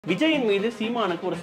விஜயின் மீது சீமானுக்கு ஒரு சாஃப்ட் கார்னர் இருக்கா இனி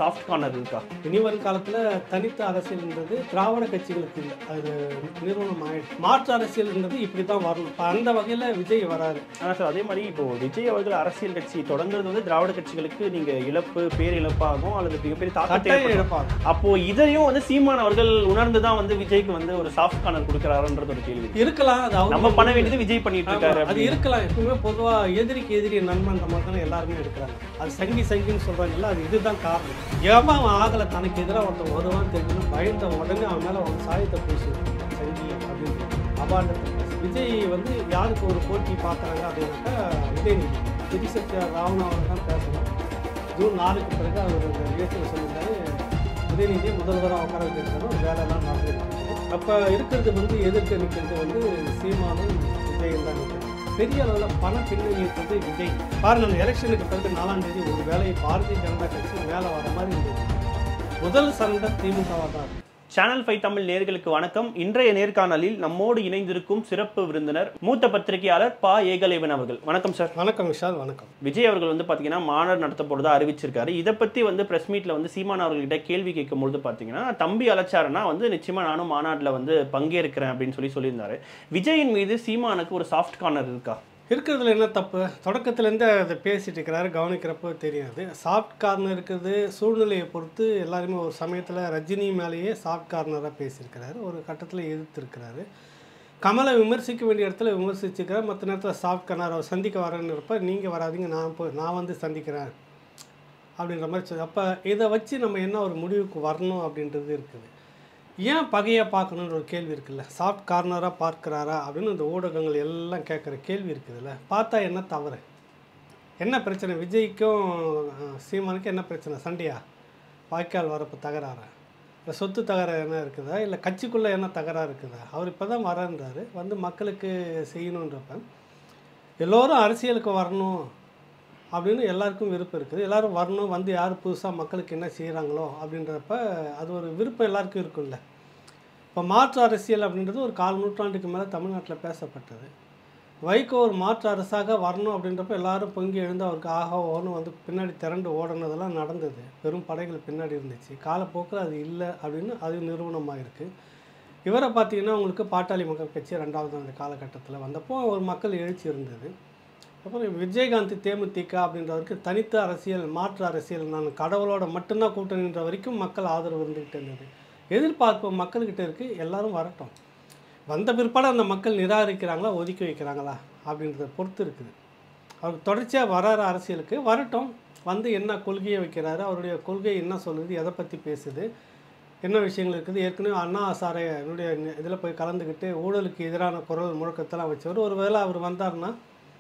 வரும் காலத்தில் தனித்த அரசியல்ன்றது திராவிட கட்சிகளுக்கு இல்லை அது நிறுவனம் ஆயிடுச்சு மாற்று அரசியல்ன்றது இப்படி தான் வரணும் இப்போ அந்த வகையில் விஜய் வராரு ஆனால் சார் அதே மாதிரி இப்போ விஜய் அவர்கள் அரசியல் கட்சி தொடங்குறது வந்து திராவிட கட்சிகளுக்கு நீங்க இழப்பு பேரிழப்பாகும் அல்லது மிகப்பெரிய தாக்கத்தை கட்டாயம் ஏற்படுத்தும். இழப்பாங்க அப்போ இதையும் வந்து சீமான் அவர்கள் உணர்ந்து தான் வந்து விஜய்க்கு வந்து ஒரு சாஃப்ட் கார்னர் கொடுக்குறாருன்றது ஒரு கேள்வி இருக்கலாம் அது அவங்க நம்ம பண்ண வேண்டியது விஜய் பண்ணிட்டு ஆமா, இருக்காரு அது அப்படின்னு. இருக்கலாம் எப்பவுமே பொதுவா எதிரிக்கு எதிரி நண்பன்ற மாதிரி தானே எல்லாருமே எடுக்கிறாங்க அது சங்கி சங்கின்னு சொல்றாங்கல்ல அது இதுதான் காரணம் ஏமா அவன் ஆகல தனக்கு எதிராக ஒருத்தன் வருவான்னு தெரியும் பயந்த உடனே அவன் மேல அவன் சாயத்தை பூசி சங்கி அப்படின்னு அபாண்டத்தை விஜய் வந்து யாருக்கு ஒரு போட்டி பார்க்குறாங்க அப்படின்னாக்கா விஜய் திரிசத்யா ராவணா அவர் தான் பேசணும் ஜூன் நாலுக்கு பிறகு அவர் அந்த நிகழ்ச்சியில் சொல்லியிருந்தாரு உதயநிதியை முதல்வராக உட்கார வச்சிருக்காரு ஒரு வேலையெல்லாம் நடந்துருக்கு அப்போ இருக்கிறது வந்து எதிர்க்க நிற்கிறது வந்து சீமானும் விஜயும் தான் நிற்கிறது பெரிய அளவில் பண பின்னணி இருக்கிறது விஜய் பாருங்க அந்த எலெக்ஷனுக்கு பிறகு நாலாம் தேதி ஒரு வேலையை பாரதிய ஜனதா கட்சி மேலே வர மாதிரி இருந்தது முதல் சண்டை திமுகவாக தான் இருக்கு. சேனல் ஃபைவ் தமிழ் நேர்களுக்கு வணக்கம் இன்றைய நேர்காணலில் நம்மோடு இணைந்திருக்கும் சிறப்பு விருந்தினர் மூத்த பத்திரிகையாளர் பா ஏகலைவன் அவர்கள் வணக்கம் சார் வணக்கம் விஷால் வணக்கம் விஜய் அவர்கள் வந்து பார்த்தீங்கன்னா மாநாடு நடத்த போறதா அறிவிச்சிருக்காரு இதை பத்தி வந்து பிரஸ் மீட்ல வந்து சீமான் அவர்கள்கிட்ட கேள்வி கேட்கும் பொழுது பார்த்தீங்கன்னா தம்பி அழைச்சாருன்னா வந்து நிச்சயமா நானும் மாநாட்டில் வந்து பங்கேற்கிறேன் அப்படின்னு சொல்லி சொல்லியிருந்தாரு விஜயின் மீது சீமானுக்கு ஒரு சாஃப்ட் கார்னர் இருக்கா இருக்கிறதுல என்ன தப்பு தொடக்கத்துலேருந்து அதை பேசிட்டு இருக்கிறாரு கவனிக்கிறப்போ தெரியாது சாஃப்ட் கார்னர் இருக்கிறது சூழ்நிலையை பொறுத்து எல்லாருமே ஒரு சமயத்தில் ரஜினி மேலேயே சாஃப்ட் கார்னராக பேசியிருக்கிறாரு ஒரு கட்டத்தில் எதிர்த்திருக்கிறாரு கமலை விமர்சிக்க வேண்டிய இடத்துல விமர்சிச்சுக்கிறார் மற்ற நேரத்தில் சாஃப்ட் கார்னர் அவர் சந்திக்க வரேன்னு இருப்ப நீங்கள் வராதீங்க நான் போய் நான் வந்து சந்திக்கிறேன் அப்படின்ற மாதிரி சொல்லி அப்போ இதை வச்சு நம்ம என்ன ஒரு முடிவுக்கு வரணும் அப்படின்றது இருக்குது ஏன் பகையை பார்க்கணுன்ற ஒரு கேள்வி இருக்குல்ல சாஃப்ட் கார்னராக பார்க்குறாரா அப்படின்னு இந்த ஊடகங்கள் எல்லாம் கேட்குற கேள்வி இருக்குதுல்ல பார்த்தா என்ன தவறு என்ன பிரச்சனை விஜய்க்கும் அஹ், சீமானுக்கும் என்ன பிரச்சனை சண்டையா வாய்க்கால் வரப்பு தகராறா இல்லை சொத்து தகராறு என்ன இருக்குதா இல்லை கட்சிக்குள்ளே என்ன தகராறு இருக்குதா அவர் இப்போ தான் வரன்றாரு வந்து மக்களுக்கு செய்யணுன்றப்ப எல்லோரும் அரசியலுக்கு வரணும் அப்படின்னு எல்லாருக்கும் விருப்பம் இருக்குது எல்லாரும் வரணும் வந்து யார் புதுசாக மக்களுக்கு என்ன செய்கிறாங்களோ அப்படின்றப்ப அது ஒரு விருப்பம் எல்லாருக்கும் இருக்கும்ல இப்போ மாற்று அரசியல் அப்படின்றது ஒரு கால் நூற்றாண்டுக்கு மேலே தமிழ்நாட்டில் பேசப்பட்டது வைகோ ஒரு மாற்று அரசாக வரணும் அப்படின்றப்ப எல்லாரும் பொங்கி எழுந்து அவருக்கு ஆஹா ஓன்னு வந்து பின்னாடி திரண்டு ஓடுனதெல்லாம் நடந்தது பெரும் படைகள் பின்னாடி இருந்துச்சு காலப்போக்கில் அது இல்லை அப்படின்னு அது நிறுவனமாக இருக்குது இவரை பார்த்தீங்கன்னா உங்களுக்கு பாட்டாளி மக்கள் கட்சி ரெண்டாவது அந்த காலகட்டத்தில் வந்தப்போ ஒரு மக்கள் எழுச்சி இருந்தது அப்புறம் விஜயகாந்த் தேமுதிக அப்படின்றவருக்கு தனித்த அரசியல் மாற்று அரசியல் நான் கடவுளோட மட்டும்தான் கூட்டணின்ற வரைக்கும் மக்கள் ஆதரவு இருந்துக்கிட்டு இருந்தது எதிர்பார்ப்பு மக்கள்கிட்ட இருக்குது எல்லாரும் வரட்டும் வந்த பிற்பாடு அந்த மக்கள் நிராகரிக்கிறாங்களா ஒதுக்கி வைக்கிறாங்களா அப்படின்றத பொறுத்து இருக்குது அவர் தொடர்ச்சியாக வராரு அரசியலுக்கு வரட்டும் வந்து என்ன கொள்கையை வைக்கிறாரு அவருடைய கொள்கை என்ன சொல்லுது எதை பற்றி பேசுது என்ன விஷயங்கள் இருக்குது ஏற்கனவே அண்ணா சாரை என்னுடைய இதில் போய் கலந்துக்கிட்டு ஊழலுக்கு எதிரான குரல் முழக்கத்தெல்லாம் வச்சவர் ஒருவேளை அவர் வந்தாருன்னா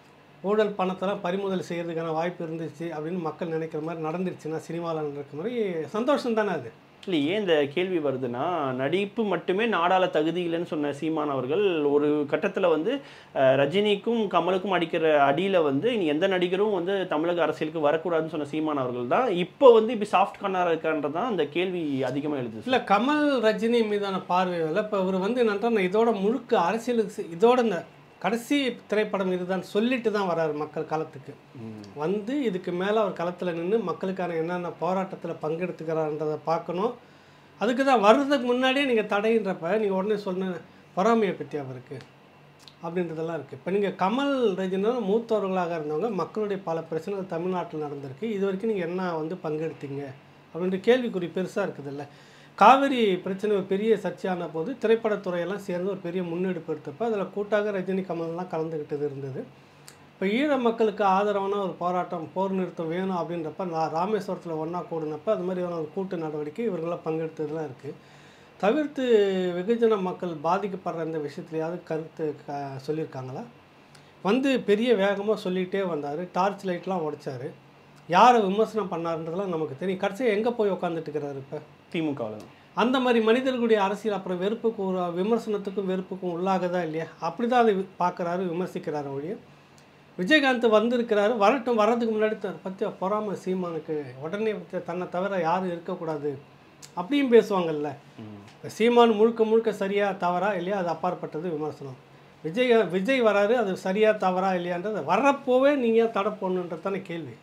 ஊழல் பணத்தெல்லாம் பறிமுதல் செய்கிறதுக்கான வாய்ப்பு இருந்துச்சு அப்படின்னு மக்கள் நினைக்கிற மாதிரி நடந்துருச்சுன்னா சினிமாவில் நடக்கிற மாதிரி சந்தோஷம் தானே அது இல்லை ஏன் இந்த கேள்வி வருதுன்னா நடிப்பு மட்டுமே நாடாள தகுதி இல்லைன்னு சொன்ன சீமான் அவர்கள் ஒரு கட்டத்தில் வந்து அஹ், ரஜினிக்கும் கமலுக்கும் அடிக்கிற அடியில் வந்து இனி எந்த நடிகரும் வந்து தமிழக அரசியலுக்கு வரக்கூடாதுன்னு சொன்ன சீமான் அவர்கள் தான் இப்போ வந்து இப்படி சாஃப்ட் கார்னராக இருக்கான்றது தான் அந்த கேள்வி அதிகமாக எழுதுது இல்லை கமல் ரஜினி மீதான பார்வையில் இப்போ இவர் வந்து என்னன்னா நான் இதோட முழுக்க அரசியலுக்கு சி- இதோட இந்த கடைசி திரைப்படம் இதுதான் சொல்லிட்டு தான் வராரு மக்கள் களத்துக்கு வந்து இதுக்கு மேலே அவர் களத்தில் நின்று மக்களுக்கான என்னென்ன போராட்டத்தில் பங்கெடுத்துக்கிறான்றதை பார்க்கணும் அதுக்கு தான் வர்றதுக்கு முன்னாடியே நீங்கள் தடைன்றப்ப நீங்கள் உடனே சொன்ன பொறாமையை பற்றி அவருக்கு அப்படின்றதெல்லாம் இருக்குது இப்போ நீங்கள் கமல் ரஜினா மூத்தவர்களாக இருந்தவங்க மக்களுடைய பல பிரச்சனைகள் தமிழ்நாட்டில் நடந்திருக்கு இது வரைக்கும் நீங்கள் என்ன வந்து பங்கெடுத்தீங்க அப்படின்ற கேள்விக்குறி பெருசாக இருக்குதுல்ல காவிரி பிரச்சனை ஒரு பெரிய சர்ச்சையான போது திரைப்படத்துறையெல்லாம் சேர்ந்து ஒரு பெரிய முன்னெடுப்பு எடுத்தப்போ அதில் கூட்டாக ரஜினி கமல்லாம் கலந்துக்கிட்டது இருந்தது இப்போ ஈழ மக்களுக்கு ஆதரவான ஒரு போராட்டம் போர் நிறுத்தம் வேணும் அப்படின்றப்ப நான் ராமேஸ்வரத்தில் ஒன்றா கூடினப்ப அது மாதிரியான ஒரு கூட்டு நடவடிக்கை இவர்களாம் பங்கெடுத்ததுலாம் இருக்குது தவிர்த்து வெகுஜன மக்கள் பாதிக்கப்படுற இந்த விஷயத்துலையாவது கருத்து க சொல்லியிருக்காங்களா வந்து பெரிய வேகமாக சொல்லிகிட்டே வந்தார் டார்ச் லைட்லாம் உடைச்சாரு யாரை விமர்சனம் பண்ணாருன்றதெல்லாம் நமக்கு தெரியும் கடைசியாக எங்கே போய் உட்காந்துட்டு இருக்கிறாரு இப்போ திமுகவில் தான் அந்த மாதிரி மனிதர்களுடைய அரசியல் அப்புறம் வெறுப்புக்கு ஒரு விமர்சனத்துக்கும் வெறுப்புக்கும் உள்ளாகதா இல்லையா அப்படி தான் அதை பார்க்குறாரு விமர்சிக்கிறாரு ஒழிய விஜயகாந்த் வந்திருக்கிறாரு வரட்டும் வர்றதுக்கு முன்னாடி த- பத்தி பொறாம சீமானுக்கு உடனே பத்தி தன்னை தவிர யாரும் இருக்கக்கூடாது அப்படியும் பேசுவாங்கல்ல இப்ப சீமான் முழுக்க முழுக்க சரியா தவறா இல்லையா அது அப்பாற்பட்டது விமர்சனம் விஜய் விஜய் வராரு அது சரியா தவறா இல்லையான்றது வர்றப்போவே நீங்கள் ஏன் தடை போடணுன்றது தானே கேள்வி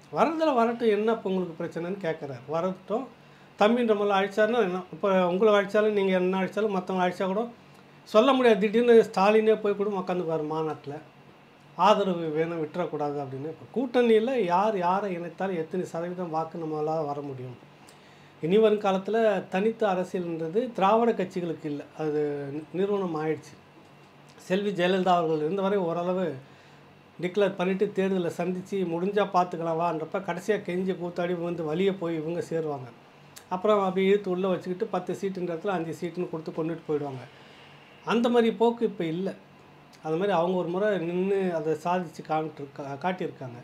வரதில் வரட்டும் என்ன இப்போ உங்களுக்கு பிரச்சனைன்னு கேட்குறாரு வரட்டும் தம்பின்ற மாதிரி அழிச்சாருன்னா என்ன இப்போ உங்களை அழிச்சாலும் நீங்கள் என்ன அழிச்சாலும் மற்றவங்க அழிச்சா கூட சொல்ல முடியாது திடீர்னு ஸ்டாலினே போய் கூட உட்காந்துக்குவார் மாநாட்டில் ஆதரவு வேணும் விட்டுறக்கூடாது அப்படின்னு இப்போ கூட்டணியில் யார் யாரை இணைத்தாலும் எத்தனை சதவீதம் வாக்கு நம்மளால் வர முடியும் இனி வரும் காலத்தில் தனித்த அரசியல்ன்றது திராவிட கட்சிகளுக்கு இல்லை அது நி- நிறுவனம் ஆயிடுச்சு செல்வி ஜெயலலிதா அவர்கள் இருந்தவரை ஓரளவு டிக்ளேர் பண்ணிவிட்டு தேர்தலில் சந்தித்து முடிஞ்சால் பார்த்துக்கலாம் வான்றப்ப கடைசியாக கெஞ்சி கூத்தாடி வந்து வழியே போய் இவங்க சேருவாங்க அப்புறம் அப்படி இழுத்து உள்ளே வச்சுக்கிட்டு பத்து சீட்டுன்ற இடத்துல அஞ்சு சீட்டுன்னு கொடுத்து கொண்டுட்டு போயிடுவாங்க அந்த மாதிரி போக்கு இப்போ இல்லை அது மாதிரி அவங்க ஒரு முறை நின்று அதை சாதித்து காமிட்டு காட்டியிருக்காங்க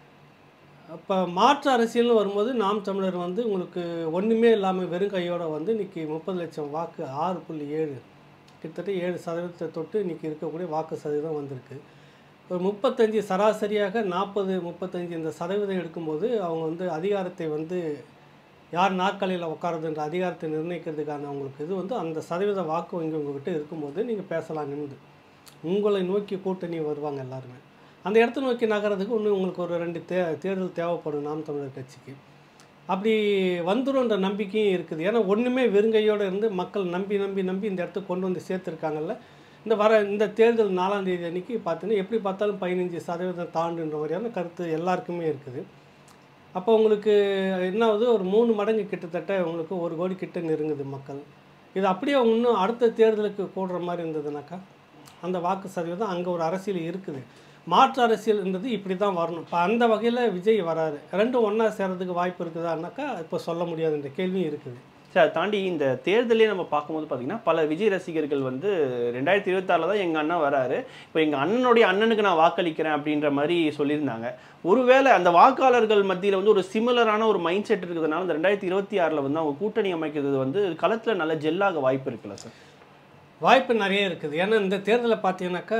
அப்போ மாற்று அரசியல்னு வரும்போது நாம் தமிழர் வந்து உங்களுக்கு ஒன்றுமே இல்லாமல் வெறும் கையோட வந்து இன்றைக்கி முப்பது லட்சம் வாக்கு ஆறு புள்ளி ஏழு கிட்டத்தட்ட ஏழு சதவீதத்தை தொட்டு இன்றைக்கி இருக்கக்கூடிய வாக்கு சதவீதம் வந்திருக்கு ஒரு முப்பத்தஞ்சு சராசரியாக நாற்பது முப்பத்தஞ்சு இந்த சதவீதம் எடுக்கும்போது அவங்க வந்து அதிகாரத்தை வந்து யார் நாற்காலியில் உட்காருதுன்ற அதிகாரத்தை நிர்ணயிக்கிறதுக்கான அவங்களுக்கு இது வந்து அந்த சதவீத வாக்கு வங்கி உங்ககிட்ட இருக்கும்போது நீங்கள் பேசலாம் நிமிந்து உங்களை நோக்கி கூட்டணி வருவாங்க எல்லாருமே அந்த இடத்த நோக்கி நகரத்துக்கு இன்னும் உங்களுக்கு ஒரு ரெண்டு தே தேர்தல் தேவைப்படும் நாம் தமிழர் கட்சிக்கு அப்படி வந்துரும்ன்ற நம்பிக்கையும் இருக்குது ஏன்னா ஒன்றுமே வெறுங்கையோடு இருந்து மக்கள் நம்பி நம்பி நம்பி இந்த இடத்துக்கு கொண்டு வந்து சேர்த்துருக்காங்கல்ல இந்த வர இந்த தேர்தல் நாலாம் தேதி அன்னைக்கு பார்த்தீங்கன்னா எப்படி பார்த்தாலும் பதினஞ்சு சதவீதம் தாண்டுன்ற மாதிரியான கருத்து எல்லாருக்குமே இருக்குது அப்போ உங்களுக்கு என்ன ஆகுது ஒரு மூணு மடங்கு கிட்டத்தட்ட உங்களுக்கு ஒரு கோடி கிட்ட நெருங்குது மக்கள் இது அப்படியே இன்னும் அடுத்த தேர்தலுக்கு கூடுற மாதிரி இருந்ததுனாக்கா அந்த வாக்கு சதவீதம் அங்கே ஒரு அரசியல் இருக்குது மாற்று அரசியல்ன்றது இப்படி தான் வரணும் இப்போ அந்த வகையில் விஜய் வராரு ரெண்டும் ஒன்றா சேர்றதுக்கு வாய்ப்பு இருக்குதான்னாக்கா இப்போ சொல்ல முடியாதுன்ற கேள்வியும் இருக்குது சரி அதை தாண்டி இந்த தேர்தலே நம்ம பார்க்கும்போது பார்த்தீங்கன்னா பல விஜய் ரசிகர்கள் வந்து ரெண்டாயிரத்தி இருபத்தாறில் தான் எங்கள் அண்ணன் வராரு இப்போ எங்கள் அண்ணனுடைய அண்ணனுக்கு நான் வாக்களிக்கிறேன் அப்படின்ற மாதிரி சொல்லியிருந்தாங்க ஒருவேளை அந்த வாக்காளர்கள் மத்தியில் வந்து ஒரு சிமிலரான ஒரு மைண்ட் செட் இருக்கிறதுனால இந்த ரெண்டாயிரத்தி இருபத்தி ஆறில் வந்து அவங்க கூட்டணி அமைக்கிறது வந்து களத்தில் நல்ல ஜெல்லாக வாய்ப்பு இருக்குல்ல சார் வாய்ப்பு நிறைய இருக்குது ஏன்னா இந்த தேர்தலை பார்த்தீங்கன்னாக்கா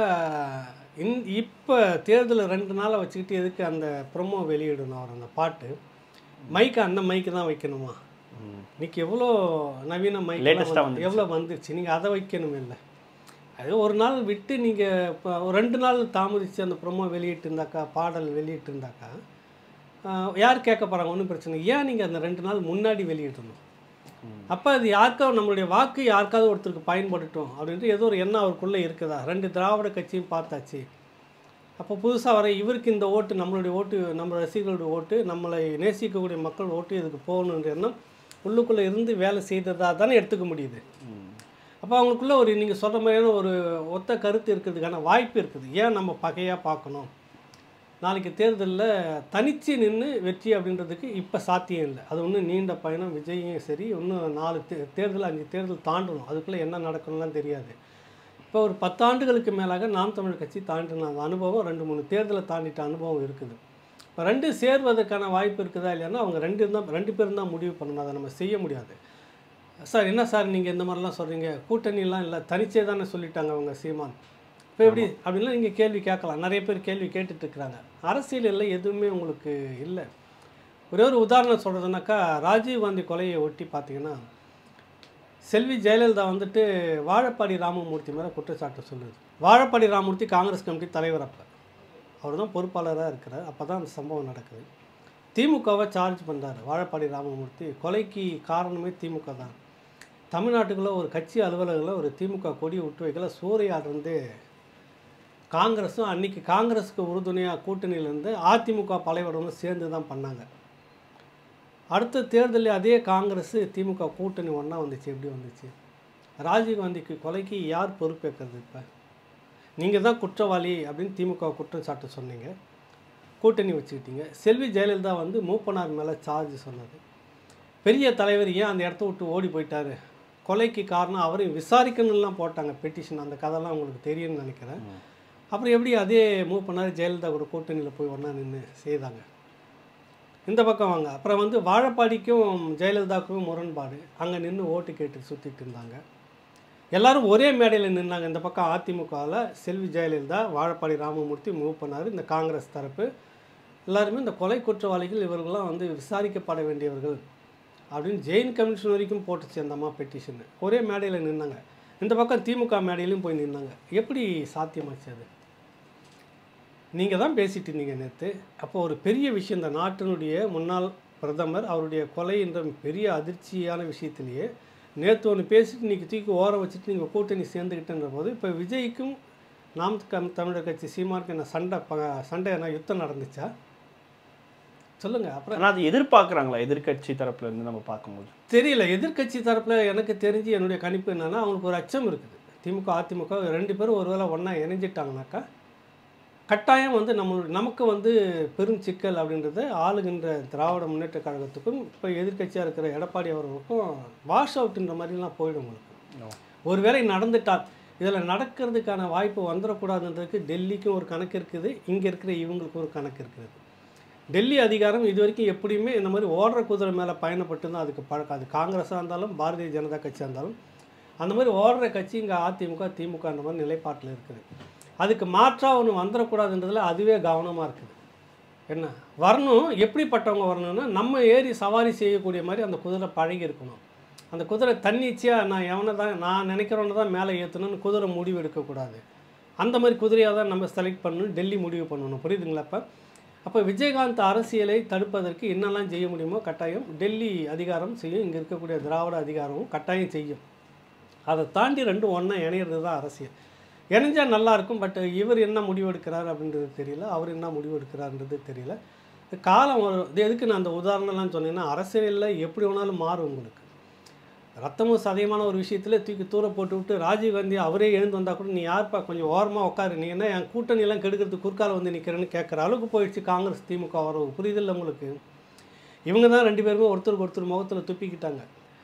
இந் இப்போ தேர்தலை ரெண்டு நாளை வச்சுக்கிட்டு எதுக்கு அந்த ப்ரொமோ வெளியிடணும் அவர் அந்த பாட்டு மைக்கு அந்த மைக்கு தான் வைக்கணுமா இன்னைக்கு எவ்வளோ நவீன மைக் Latest ஆ வந்துருச்சு. எவ்வளோ வந்துருச்சு நீங்கள் அதை வைக்கணும் இல்லை அது ஒரு நாள் விட்டு நீங்கள் இப்போ ஒரு ரெண்டு நாள் தாமதித்து அந்த ப்ரொமோ வெளியிட்டு இருந்தாக்கா பாடல் வெளியிட்டு இருந்தாக்கா ஆஹ், யார் கேட்க போகிறாங்க ஒன்றும் பிரச்சனை இல்லை. ஏன் நீங்கள் அந்த ரெண்டு நாள் முன்னாடி வெளியிடணும் அப்போ அது யாருக்காவது நம்மளுடைய வாக்கு யாருக்காவது ஒருத்தருக்கு பயன்படட்டும் அப்படின்ட்டு ஏதோ ஒரு எண்ணம் அவருக்குள்ளே இருக்குதா ரெண்டு திராவிட கட்சியும் பார்த்தாச்சு அப்போ புதுசாக வர இவருக்கு இந்த ஓட்டு நம்மளுடைய ஓட்டு நம்ம ரசிகர்களுடைய ஓட்டு நம்மளை நேசிக்கக்கூடிய மக்கள் ஓட்டு இதுக்கு போகணுன்ற எண்ணம் உள்ளுக்குள்ளே இருந்து வேலை செய்ததா தானே எடுத்துக்க முடியுது அப்போ அவங்களுக்குள்ள ஒரு நீங்கள் சொல்கிற மாதிரியான ஒரு ஒத்த கருத்து இருக்கிறதுக்கான வாய்ப்பு இருக்குது ஏன் நம்ம பகையாக பார்க்கணும் நாளைக்கு தேர்தலில் தனிச்சு நின்று வெற்றி அப்படின்றதுக்கு இப்போ சாத்தியம் இல்லை அது ஒன்றும் நீண்ட பயணம் விஜயும் சரி இன்னும் நாலு தே தேர்தல் அஞ்சு தேர்தல் தாண்டணும் அதுக்குள்ளே என்ன நடக்கணும்லாம் தெரியாது இப்போ ஒரு பத்தாண்டுகளுக்கு மேலாக நாம் தமிழ் கட்சி தாண்டின அந்த அனுபவம் ரெண்டு மூணு தேர்தலை தாண்டிட்ட அனுபவம் இருக்குது இப்போ ரெண்டு சேர்வதற்கான வாய்ப்பு இருக்குதா இல்லைன்னா அவங்க ரெண்டு இருந்தால் ரெண்டு பேரும் தான் முடிவு பண்ணணும் அதை நம்ம செய்ய முடியாது சார் என்ன சார் நீங்கள் இந்த மாதிரிலாம் சொல்கிறீங்க கூட்டணிலாம் இல்லை தனிச்சே தானே சொல்லிட்டாங்க அவங்க சீமான் இப்போ எப்படி அப்படின்லாம் நீங்கள் கேள்வி கேட்கலாம் நிறைய பேர் கேள்வி கேட்டுட்டு இருக்கிறாங்க அரசியலில் எதுவுமே உங்களுக்கு இல்லை ஒரே ஒரு உதாரணம் சொல்கிறதுனாக்கா ராஜீவ்காந்தி கொலையை ஒட்டி பார்த்தீங்கன்னா செல்வி ஜெயலலிதா வந்துட்டு வாழப்பாடி ராமமூர்த்தி மேலே குற்றச்சாட்டு சொல்லுது வாழப்பாடி ராமமூர்த்தி காங்கிரஸ் கமிட்டி தலைவர் அப்போ அவர் தான் பொறுப்பாளராக இருக்கிறார் அப்போ தான் அந்த சம்பவம் நடக்குது திமுகவை சார்ஜ் பண்ணுறாரு வாழப்பாடி ராமமூர்த்தி கொலைக்கு காரணமே திமுக தான் தமிழ்நாட்டுக்குள்ள ஒரு கட்சி அலுவலகத்தில் ஒரு திமுக கொடி விட்டு வைக்கல சூறையாடுறது காங்கிரஸும் அன்னைக்கு காங்கிரஸுக்கு உறுதுணையாக கூட்டணியிலேருந்து அதிமுக பலைவடமும் சேர்ந்து தான் பண்ணாங்க அடுத்த தேர்தலில் அதே காங்கிரஸ் திமுக கூட்டணி ஒன்றா வந்துச்சு எப்படி வந்துச்சு ராஜீவ்காந்திக்கு கொலைக்கு யார் பொறுப்பேற்கிறது இப்போ நீங்கள் தான் குற்றவாளி அப்படின்னு திமுக குற்றம் சாட்ட சொன்னீங்க கூட்டணி வச்சுக்கிட்டீங்க செல்வி ஜெயலலிதா வந்து மூப்பனார் மேலே சார்ஜ் சொன்னது பெரிய தலைவர் ஏன் அந்த இடத்த விட்டு ஓடி போயிட்டாரு கொலைக்கு காரணம் அவரையும் விசாரிக்கணும்லாம் போட்டாங்க பெட்டிஷன் அந்த கதைலாம் உங்களுக்கு தெரியும்னு நினைக்கிறேன் அப்புறம் எப்படி அதே மூவ் பண்ணார் ஜெயலலிதா கூட கூட்டணியில் போய் ஒன்றா நின்று செய்தாங்க இந்த பக்கம் வாங்க அப்புறம் வந்து வாழப்பாடிக்கும் ஜெயலலிதாவுக்கும் முரண்பாடு அங்கே நின்று ஓட்டு கேட்டு சுற்றிட்டு இருந்தாங்க எல்லாரும் ஒரே மேடையில் நின்னாங்க இந்த பக்கம் அதிமுகவில் செல்வி ஜெயலலிதா வாழப்பாடி ராமமூர்த்தி மூவ் பண்ணார் இந்த காங்கிரஸ் தரப்பு எல்லாருமே இந்த கொலை குற்றவாளிகள் இவர்கள்லாம் வந்து விசாரிக்கப்பட வேண்டியவர்கள் அப்படின்னு ஜெயின் கமிஷன் வரைக்கும் போட்டுச்சு அந்த அம்மா பெட்டிஷன் ஒரே மேடையில் நின்னாங்க இந்த பக்கம் திமுக மேடையிலும் போய் நின்னாங்க எப்படி சாத்தியமாச்சு அது நீங்கள் தான் பேசிட்டு இருந்தீங்க நேற்று அப்போ ஒரு பெரிய விஷயம் இந்த நாட்டினுடைய முன்னாள் பிரதமர் அவருடைய கொலை என்ற பெரிய அதிர்ச்சியான விஷயத்திலேயே நேற்று ஒன்று பேசிட்டு இன்றைக்கி தூக்கி ஓரம் வச்சுட்டு நீங்கள் கூட்டணி சேர்ந்துக்கிட்டேன்ற போது இப்போ விஜய்க்கும் நாம் கம் தமிழர் கட்சி சீமானுக்கு என்ன சண்டை ப சண்டை என்ன யுத்தம் நடந்துச்சா சொல்லுங்கள் அப்புறம் ஆனா அது எதிர்பார்க்கறாங்களா எதிர்க்கட்சி தரப்புல இருந்து நம்ம பார்க்கும்போது தெரியல எதிர்க்கட்சி தரப்பில் எனக்கு தெரிஞ்சு என்னுடைய கணிப்பு என்னன்னா அவங்களுக்கு ஒரு அச்சம் இருக்குது திமுக அதிமுக ரெண்டு பேரும் ஒருவேளை ஒன்றா இணைஞ்சிட்டாங்கனாக்கா கட்டாயம் வந்து நம்ம நமக்கு வந்து பெரும் சிக்கல் அப்படின்றது ஆளுகின்ற திராவிட முன்னேற்ற கழகத்துக்கும் இப்போ எதிர்க்கட்சியாக இருக்கிற எடப்பாடி அவர்களுக்கும் வாஷ் அவுட்ன்ற மாதிரிலாம் போயிடும் உங்களுக்கு ஒருவேளை நடந்துட்டால் இதில் நடக்கிறதுக்கான வாய்ப்பு வந்துடக்கூடாதுன்றதுக்கு டெல்லிக்கும் ஒரு கணக்கு இருக்குது இங்கே இருக்கிற இவங்களுக்கும் ஒரு கணக்கு இருக்குது டெல்லி அதிகாரம் இது வரைக்கும் எப்படியுமே இந்த மாதிரி ஓடுற குதிரை மேலே பயணப்பட்டு தான் அதுக்கு பழக்கம் அது காங்கிரஸாக இருந்தாலும் பாரதிய ஜனதா கட்சியாக இருந்தாலும் அந்த மாதிரி ஓடுற கட்சி இங்கே அதிமுக திமுக அந்த மாதிரி நிலைப்பாட்டில் இருக்குது அதுக்கு மாற்றாக ஒன்று வந்துடக்கூடாதுன்றதுல அதுவே கவனமாக இருக்குது என்ன வரணும் எப்படிப்பட்டவங்க வரணும்னா நம்ம ஏறி சவாரி செய்யக்கூடிய மாதிரி அந்த குதிரை பழகி இருக்கணும் அந்த குதிரை தன்னிச்சையாக நான் எவனை தான் நான் நினைக்கிறவனை தான் மேலே ஏற்றணும்னு குதிரை முடிவு எடுக்கக்கூடாது அந்த மாதிரி குதிரையாக தான் நம்ம செலக்ட் பண்ணணும் டெல்லி முடிவு பண்ணணும் புரியுதுங்களா அப்போ அப்போ விஜயகாந்த் அரசியலை தடுப்பதற்கு என்னெல்லாம் செய்ய முடியுமோ கட்டாயம் டெல்லி அதிகாரம் செய்யும் இங்கே இருக்கக்கூடிய திராவிட அதிகாரமும் கட்டாயம் செய்யும் அதை தாண்டி ரெண்டும் ஒன்றா இணையிறது தான் அரசியல் இணைஞ்சா நல்லா இருக்கும் பட் இவர் என்ன முடிவு எடுக்கிறார் அப்படின்றது தெரியல அவர் என்ன முடிவு எடுக்கிறார்ன்றது தெரியல இது காலம் ஒரு இது எதுக்கு நான் அந்த உதாரணம்லாம் சொன்னேன்னா அரசியலில் எப்படி வேணாலும் மாறும் உங்களுக்கு ரத்தமும் சதயமான ஒரு விஷயத்தில் தூக்கி தூர போட்டு விட்டு ராஜீவ்காந்தி அவரே எழுந்து வந்தால் கூட நீ யார்ப்பா கொஞ்சம் ஓரமாக உட்காரு நீ என்ன என் கூட்டணியெல்லாம் கெடுக்கிறதுக்கு குறுக்கால வந்து நிற்கிறேன்னு கேட்குற அளவுக்கு போயிடுச்சு காங்கிரஸ் திமுக வரவு புரியுதில்ல உங்களுக்கு இவங்க தான் ரெண்டு பேருமே ஒருத்தருக்கு ஒருத்தர் முகத்தில் துப்பிக்கிட்டாங்க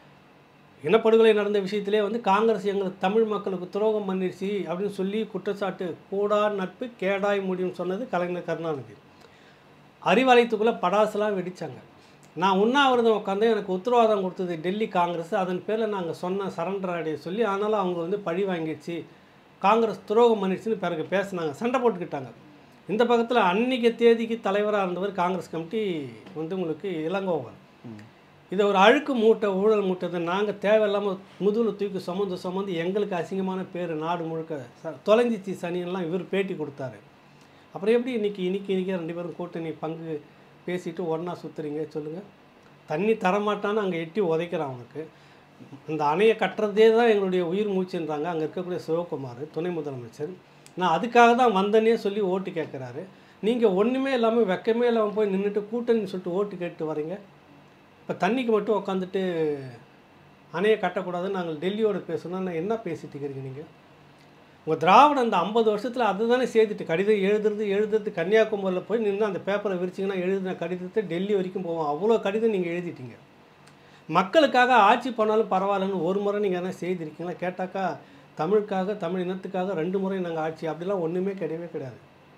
இனப்படுகொலை நடந்த விஷயத்திலே வந்து காங்கிரஸ் எங்களுக்கு தமிழ் மக்களுக்கு துரோகம் பண்ணிருச்சு அப்படின்னு சொல்லி குற்றச்சாட்டு கூடா நட்பு கேடாய் முடியும் சொன்னது கலைஞர் கருணாநிதி அறிவாலயத்துக்குள்ளே படாசுலாம் வெடிச்சாங்க நான் உண்ணாவிரதம் உட்காந்து எனக்கு உத்தரவாதம் கொடுத்தது டெல்லி காங்கிரஸ் அதன் பேரில் நாங்கள் சொன்ன சரண்டர் அடைய சொல்லி ஆனாலும் அவங்க வந்து பழி வாங்கிடுச்சு காங்கிரஸ் துரோகம் பண்ணிடுச்சுன்னு பிறகு பேசுனாங்க சண்டை போட்டுக்கிட்டாங்க இந்த பக்கத்தில் அன்னைக்கு தேதிக்கு தலைவராக இருந்தவர் காங்கிரஸ் கமிட்டி வந்து உங்களுக்கு இளங்கோவன் இதை ஒரு அழுக்கு மூட்டை ஊழல் மூட்டை நாங்கள் தேவையில்லாமல் முதுகில் தூக்கி சுமந்து சுமந்து எங்களுக்கு அசிங்கமான பேர் நாடு முழுக்க ச தொலைஞ்சிச்சு சனியெல்லாம் இவர் பேட்டி கொடுத்தாரு அப்புறம் எப்படி இன்னைக்கு இன்னைக்கு இன்னைக்கு ரெண்டு பேரும் கூட்டணி பங்கு பேசிட்டு ஒன்றா சுற்றுறீங்க சொல்லுங்கள் தண்ணி தரமாட்டான்னு அங்கே எட்டி உதைக்கிறான் அவனுக்கு இந்த அணையை கட்டுறதே தான் எங்களுடைய உயிர் மூச்சுன்றாங்க அங்கே இருக்கக்கூடிய சிவகுமார் துணை முதலமைச்சர் நான் அதுக்காக தான் வந்தனே சொல்லி ஓட்டு கேட்குறாரு நீங்கள் ஒன்றுமே இல்லாமல் வெக்கமே இல்லாமல் போய் நின்றுட்டு கூட்டணின்னு சொல்லிட்டு ஓட்டு கேட்டு வரீங்க இப்போ தண்ணிக்கு மட்டும் உட்காந்துட்டு அணையை கட்டக்கூடாதுன்னு நாங்கள் டெல்லியோட பேசணும் நான் என்ன பேசிட்டு இருக்கிறீங்க நீங்கள் உங்கள் திராவிடம் அந்த ஐம்பது வருஷத்தில் அதுதானே சேர்த்துட்டு கடிதம் எழுதுறது எழுதுறது கன்னியாகுமரியில் போய் நின்று அந்த பேப்பரை விரிச்சிங்கன்னா எழுதின கடிதத்தை டெல்லி வரைக்கும் போவோம் அவ்வளோ கடிதம் நீங்கள் எழுதிட்டீங்க மக்களுக்காக ஆட்சி பண்ணாலும் பரவாயில்லன்னு ஒரு முறை நீங்கள் என்ன செய்திருக்கீங்களா கேட்டாக்கா தமிழுக்காக தமிழ் இனத்துக்காக ரெண்டு முறை நாங்கள் ஆட்சி அப்படிலாம் ஒன்றுமே கிடையவே கிடையாது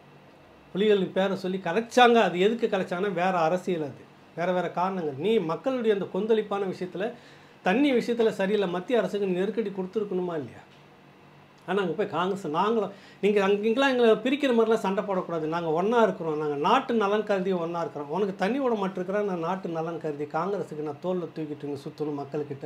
புலிகளின் பேரை சொல்லி கலைச்சாங்க அது எதுக்கு கலைச்சாங்கன்னா வேறு அரசியல் அது வேறு வேறு காரணங்கள் நீ மக்களுடைய அந்த கொந்தளிப்பான விஷயத்தில் தண்ணி விஷயத்தில் சரியில்லை மத்திய அரசுக்கு நெருக்கடி கொடுத்துருக்கணுமா இல்லையா ஆனால் அங்கே போய் காங்கிரஸ் நாங்களும் நீங்கள் அங்கெங்கெல்லாம் எங்களை பிரிக்கிற மாதிரிலாம் சண்டை போடக்கூடாது நாங்கள் ஒன்றா இருக்கிறோம் நாங்கள் நாட்டு நலன் கருதி ஒன்றா இருக்கிறோம் உனக்கு தண்ணி விட மாட்டிருக்கிறேன் நான் நாட்டு நலன் கருதி காங்கிரஸுக்கு நான் தோளில் தூக்கிட்டு இங்கே சுற்றணும் மக்கள்கிட்ட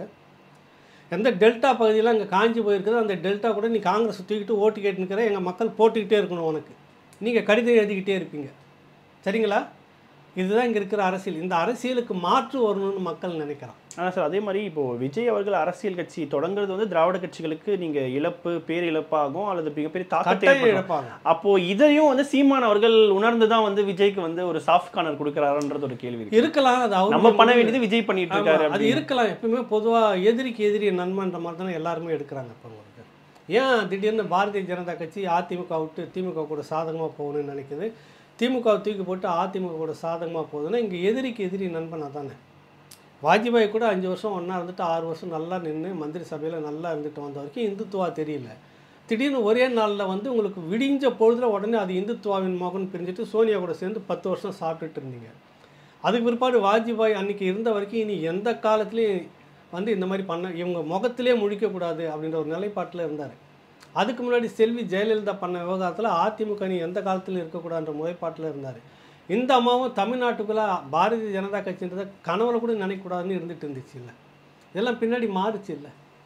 எந்த டெல்டா பகுதியெல்லாம் இங்கே காஞ்சி போயிருக்குதோ அந்த டெல்டா கூட நீ காங்கிரஸ் தூக்கிட்டு ஓட்டு கேட்டுனுக்கிற எங்கள் மக்கள் போட்டுக்கிட்டே இருக்கணும் உனக்கு நீங்கள் கடிதம் எழுதிக்கிட்டே இருப்பீங்க சரிங்களா இதுதான் இங்கே இருக்கிற அரசியல் இந்த அரசியலுக்கு மாற்று வரணும்னு மக்கள் நினைக்கிறான் ஆனால் சார் அதே மாதிரி இப்போ விஜய் அவர்கள் அரசியல் கட்சி தொடங்குறது வந்து திராவிட கட்சிகளுக்கு நீங்க இழப்பு பேர் இழப்பாகும் அல்லது மிகப்பெரிய தாக்கத்தை கட்டாயம் ஏற்படுத்தும். இழப்பாங்க அப்போ இதையும் வந்து சீமான் அவர்கள் உணர்ந்து தான் வந்து விஜய்க்கு வந்து ஒரு சாஃப்ட் கார்னர் கொடுக்குறாருன்றது ஒரு கேள்வி இருக்கு இருக்கலாம் அது அவர் நம்ம பண்ண வேண்டியது விஜய் பண்ணிட்டு இருக்காரு ஆமா, அது அப்படின்னு. இருக்கலாம் எப்பவுமே பொதுவாக எதிரிக்கு எதிரி நண்பன்ற மாதிரி தானே எல்லாருமே எடுக்கிறாங்க இப்போ உங்களுக்கு ஏன் திடீர்னு பாரதிய ஜனதா கட்சி அதிமுக விட்டு திமுக கூட சாதகமாக போகணும்னு நினைக்குது திமுக வை தூக்கி போட்டு அதிமுக கூட சாதகமாக போகுதுன்னா இங்கே எதிரிக்கு எதிரி நண்பனாக தானே வாஜ்பாய் கூட அஞ்சு வருஷம் ஒன்றா இருந்துட்டு ஆறு வருஷம் நல்லா நின்று மந்திரி சபையில் நல்லா இருந்துட்டு வந்த வரைக்கும் இந்துத்துவா தெரியல திடீர்னு ஒரே நாளில் வந்து உங்களுக்கு விடிஞ்ச பொழுதுல உடனே அது இந்துத்துவாவின் மகன் பிரிஞ்சுட்டு சோனியா கூட சேர்ந்து பத்து வருஷம் சாப்பிட்டுட்டு இருந்தீங்க அதுக்கு பிற்பாடு வாஜ்பாய் அன்னைக்கு இருந்த வரைக்கும் இனி எந்த காலத்துலேயும் வந்து இந்த மாதிரி பண்ண இவங்க முகத்திலே முழிக்கக்கூடாது அப்படின்ற ஒரு நிலைப்பாட்டில் இருந்தார் அதுக்கு முன்னாடி செல்வி ஜெயலலிதா பண்ண விவகாரத்தில் அதிமுக நீ எந்த காலத்திலும் இருக்கக்கூடாதுன்ற முறைப்பாட்டில் இருந்தார் இந்த அம்மாவும் தமிழ்நாட்டுக்குள்ளே பாரதிய ஜனதா கட்சின்றதை கனவுல கூட நினைக்கக்கூடாதுன்னு இருந்துட்டு இருந்துச்சு இல்லை இதெல்லாம் பின்னாடி மாறுச்சு இல்லை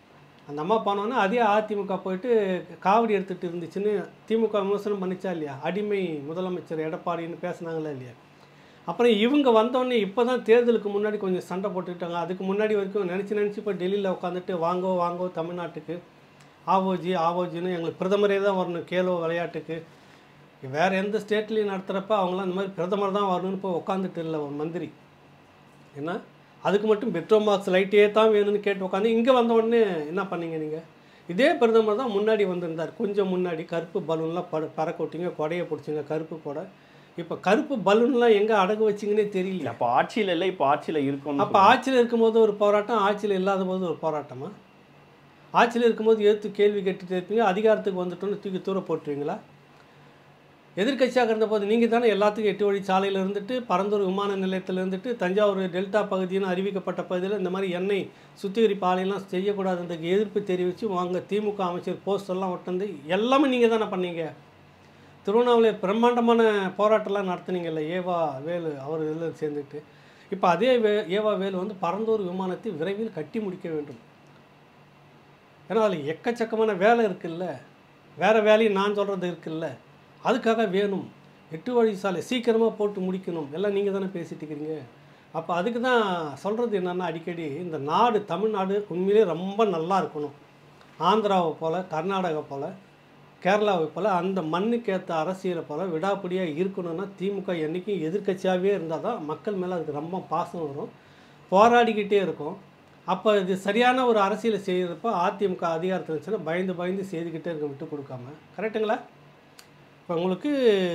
அந்த அம்மா போனோன்னே அதே அதிமுக போயிட்டு காவடி எடுத்துகிட்டு இருந்துச்சுன்னு திமுக விமர்சனம் பண்ணிச்சா இல்லையா அடிமை முதலமைச்சர் எடப்பாடின்னு பேசுனாங்களா இல்லையா அப்புறம் இவங்க வந்தோடனே இப்போ தான் தேர்தலுக்கு முன்னாடி கொஞ்சம் சண்டை போட்டுக்கிட்டாங்க அதுக்கு முன்னாடி வரைக்கும் நினச்சி நினச்சி இப்போ டெல்லியில் உட்காந்துட்டு வாங்கோ வாங்கோ தமிழ்நாட்டுக்கு ஆவோஜி ஆவோஜின்னு எங்களுக்கு பிரதமரே தான் வரணும் கேலோ விளையாட்டுக்கு வேறு எந்த ஸ்டேட்லேயும் நடத்துகிறப்ப அவங்களாம் இந்த மாதிரி பிரதமர் தான் வரணும்னு இப்போ உட்காந்துட்டு இல்லை ஒரு மந்திரி ஏன்னா அதுக்கு மட்டும் பெட்ரோல் மார்க்ஸ் லைட்டே தான் வேணும்னு கேட்டு உட்காந்து இங்கே வந்த உடனே என்ன பண்ணீங்க நீங்கள் இதே பிரதமர் தான் முன்னாடி வந்திருந்தார் கொஞ்சம் முன்னாடி கருப்பு பலூன்லாம் பட பறக்க விட்டீங்க கொடையை பிடிச்சிங்க கருப்பு கொடை இப்போ கருப்பு பலூன்லாம் எங்கே அடகு வச்சிங்கன்னே தெரியல அப்போ ஆட்சியில் இல்லை இப்போ ஆட்சியில் இருக்கும் அப்போ ஆட்சியில் இருக்கும்போது ஒரு போராட்டம் ஆட்சியில் இல்லாத போது ஒரு போராட்டமா ஆட்சியில் இருக்கும்போது எடுத்து கேள்வி கேட்டுட்டு இருப்பீங்க அதிகாரத்துக்கு வந்துட்டோன்னு தூக்கி தூர போட்டுருவீங்களா எதிர்க்கட்சியாக இருந்தபோது நீங்கள் தானே எல்லாத்துக்கும் எட்டு வழி சாலையில் இருந்துட்டு பரந்தூர் விமான நிலையத்தில் இருந்துட்டு தஞ்சாவூர் டெல்டா பகுதின்னு அறிவிக்கப்பட்ட பகுதியில் இந்த மாதிரி எண்ணெய் சுத்திகரிப்பு ஆலையெல்லாம் செய்யக்கூடாதுன்றதுக்கு எதிர்ப்பு தெரிவித்து வாங்க திமுக அமைச்சர் போஸ்டர்லாம் ஒட்டந்து எல்லாமே நீங்கள் தானே பண்ணீங்க திருவண்ணாமலை பிரம்மாண்டமான போராட்டம்லாம் நடத்துனீங்கல்ல ஏவா வேலு அவர் இதில் சேர்ந்துட்டு இப்போ அதே வே ஏவா வேலு வந்து பரந்தூர் விமானத்தை விரைவில் கட்டி முடிக்க வேண்டும் ஏன்னா அதில் எக்கச்சக்கமான வேலை இருக்குல்ல வேறு வேலையும் நான் சொல்கிறது இருக்குல்ல அதுக்காக வேணும் எட்டு வழி சாலை சீக்கிரமாக போட்டு முடிக்கணும் எல்லாம் நீங்கள் தானே பேசிட்டு இருக்கிறீங்க அப்போ அதுக்கு தான் சொல்கிறது என்னென்னா அடிக்கடி இந்த நாடு தமிழ்நாடு உண்மையிலே ரொம்ப நல்லா இருக்கணும் ஆந்திராவை போல் கர்நாடகா போல் கேரளாவை போல் அந்த மண்ணுக்கேற்ற அரசியலை போல் விடாப்பிடியாக இருக்கணும்னா திமுக என்றைக்கும் எதிர்க்கட்சியாகவே இருந்தால் தான் மக்கள் மேலே அதுக்கு ரொம்ப பாசம் வரும் போராடிக்கிட்டே இருக்கும் அப்போ இது சரியான ஒரு அரசியலை செய்கிறப்ப அதிமுக அதிகாரத்தில் இருந்துச்சுன்னா பயந்து பயந்து செய்துக்கிட்டே இருக்க விட்டு கொடுக்காம கரெக்டுங்களா இப்போ உங்களுக்கு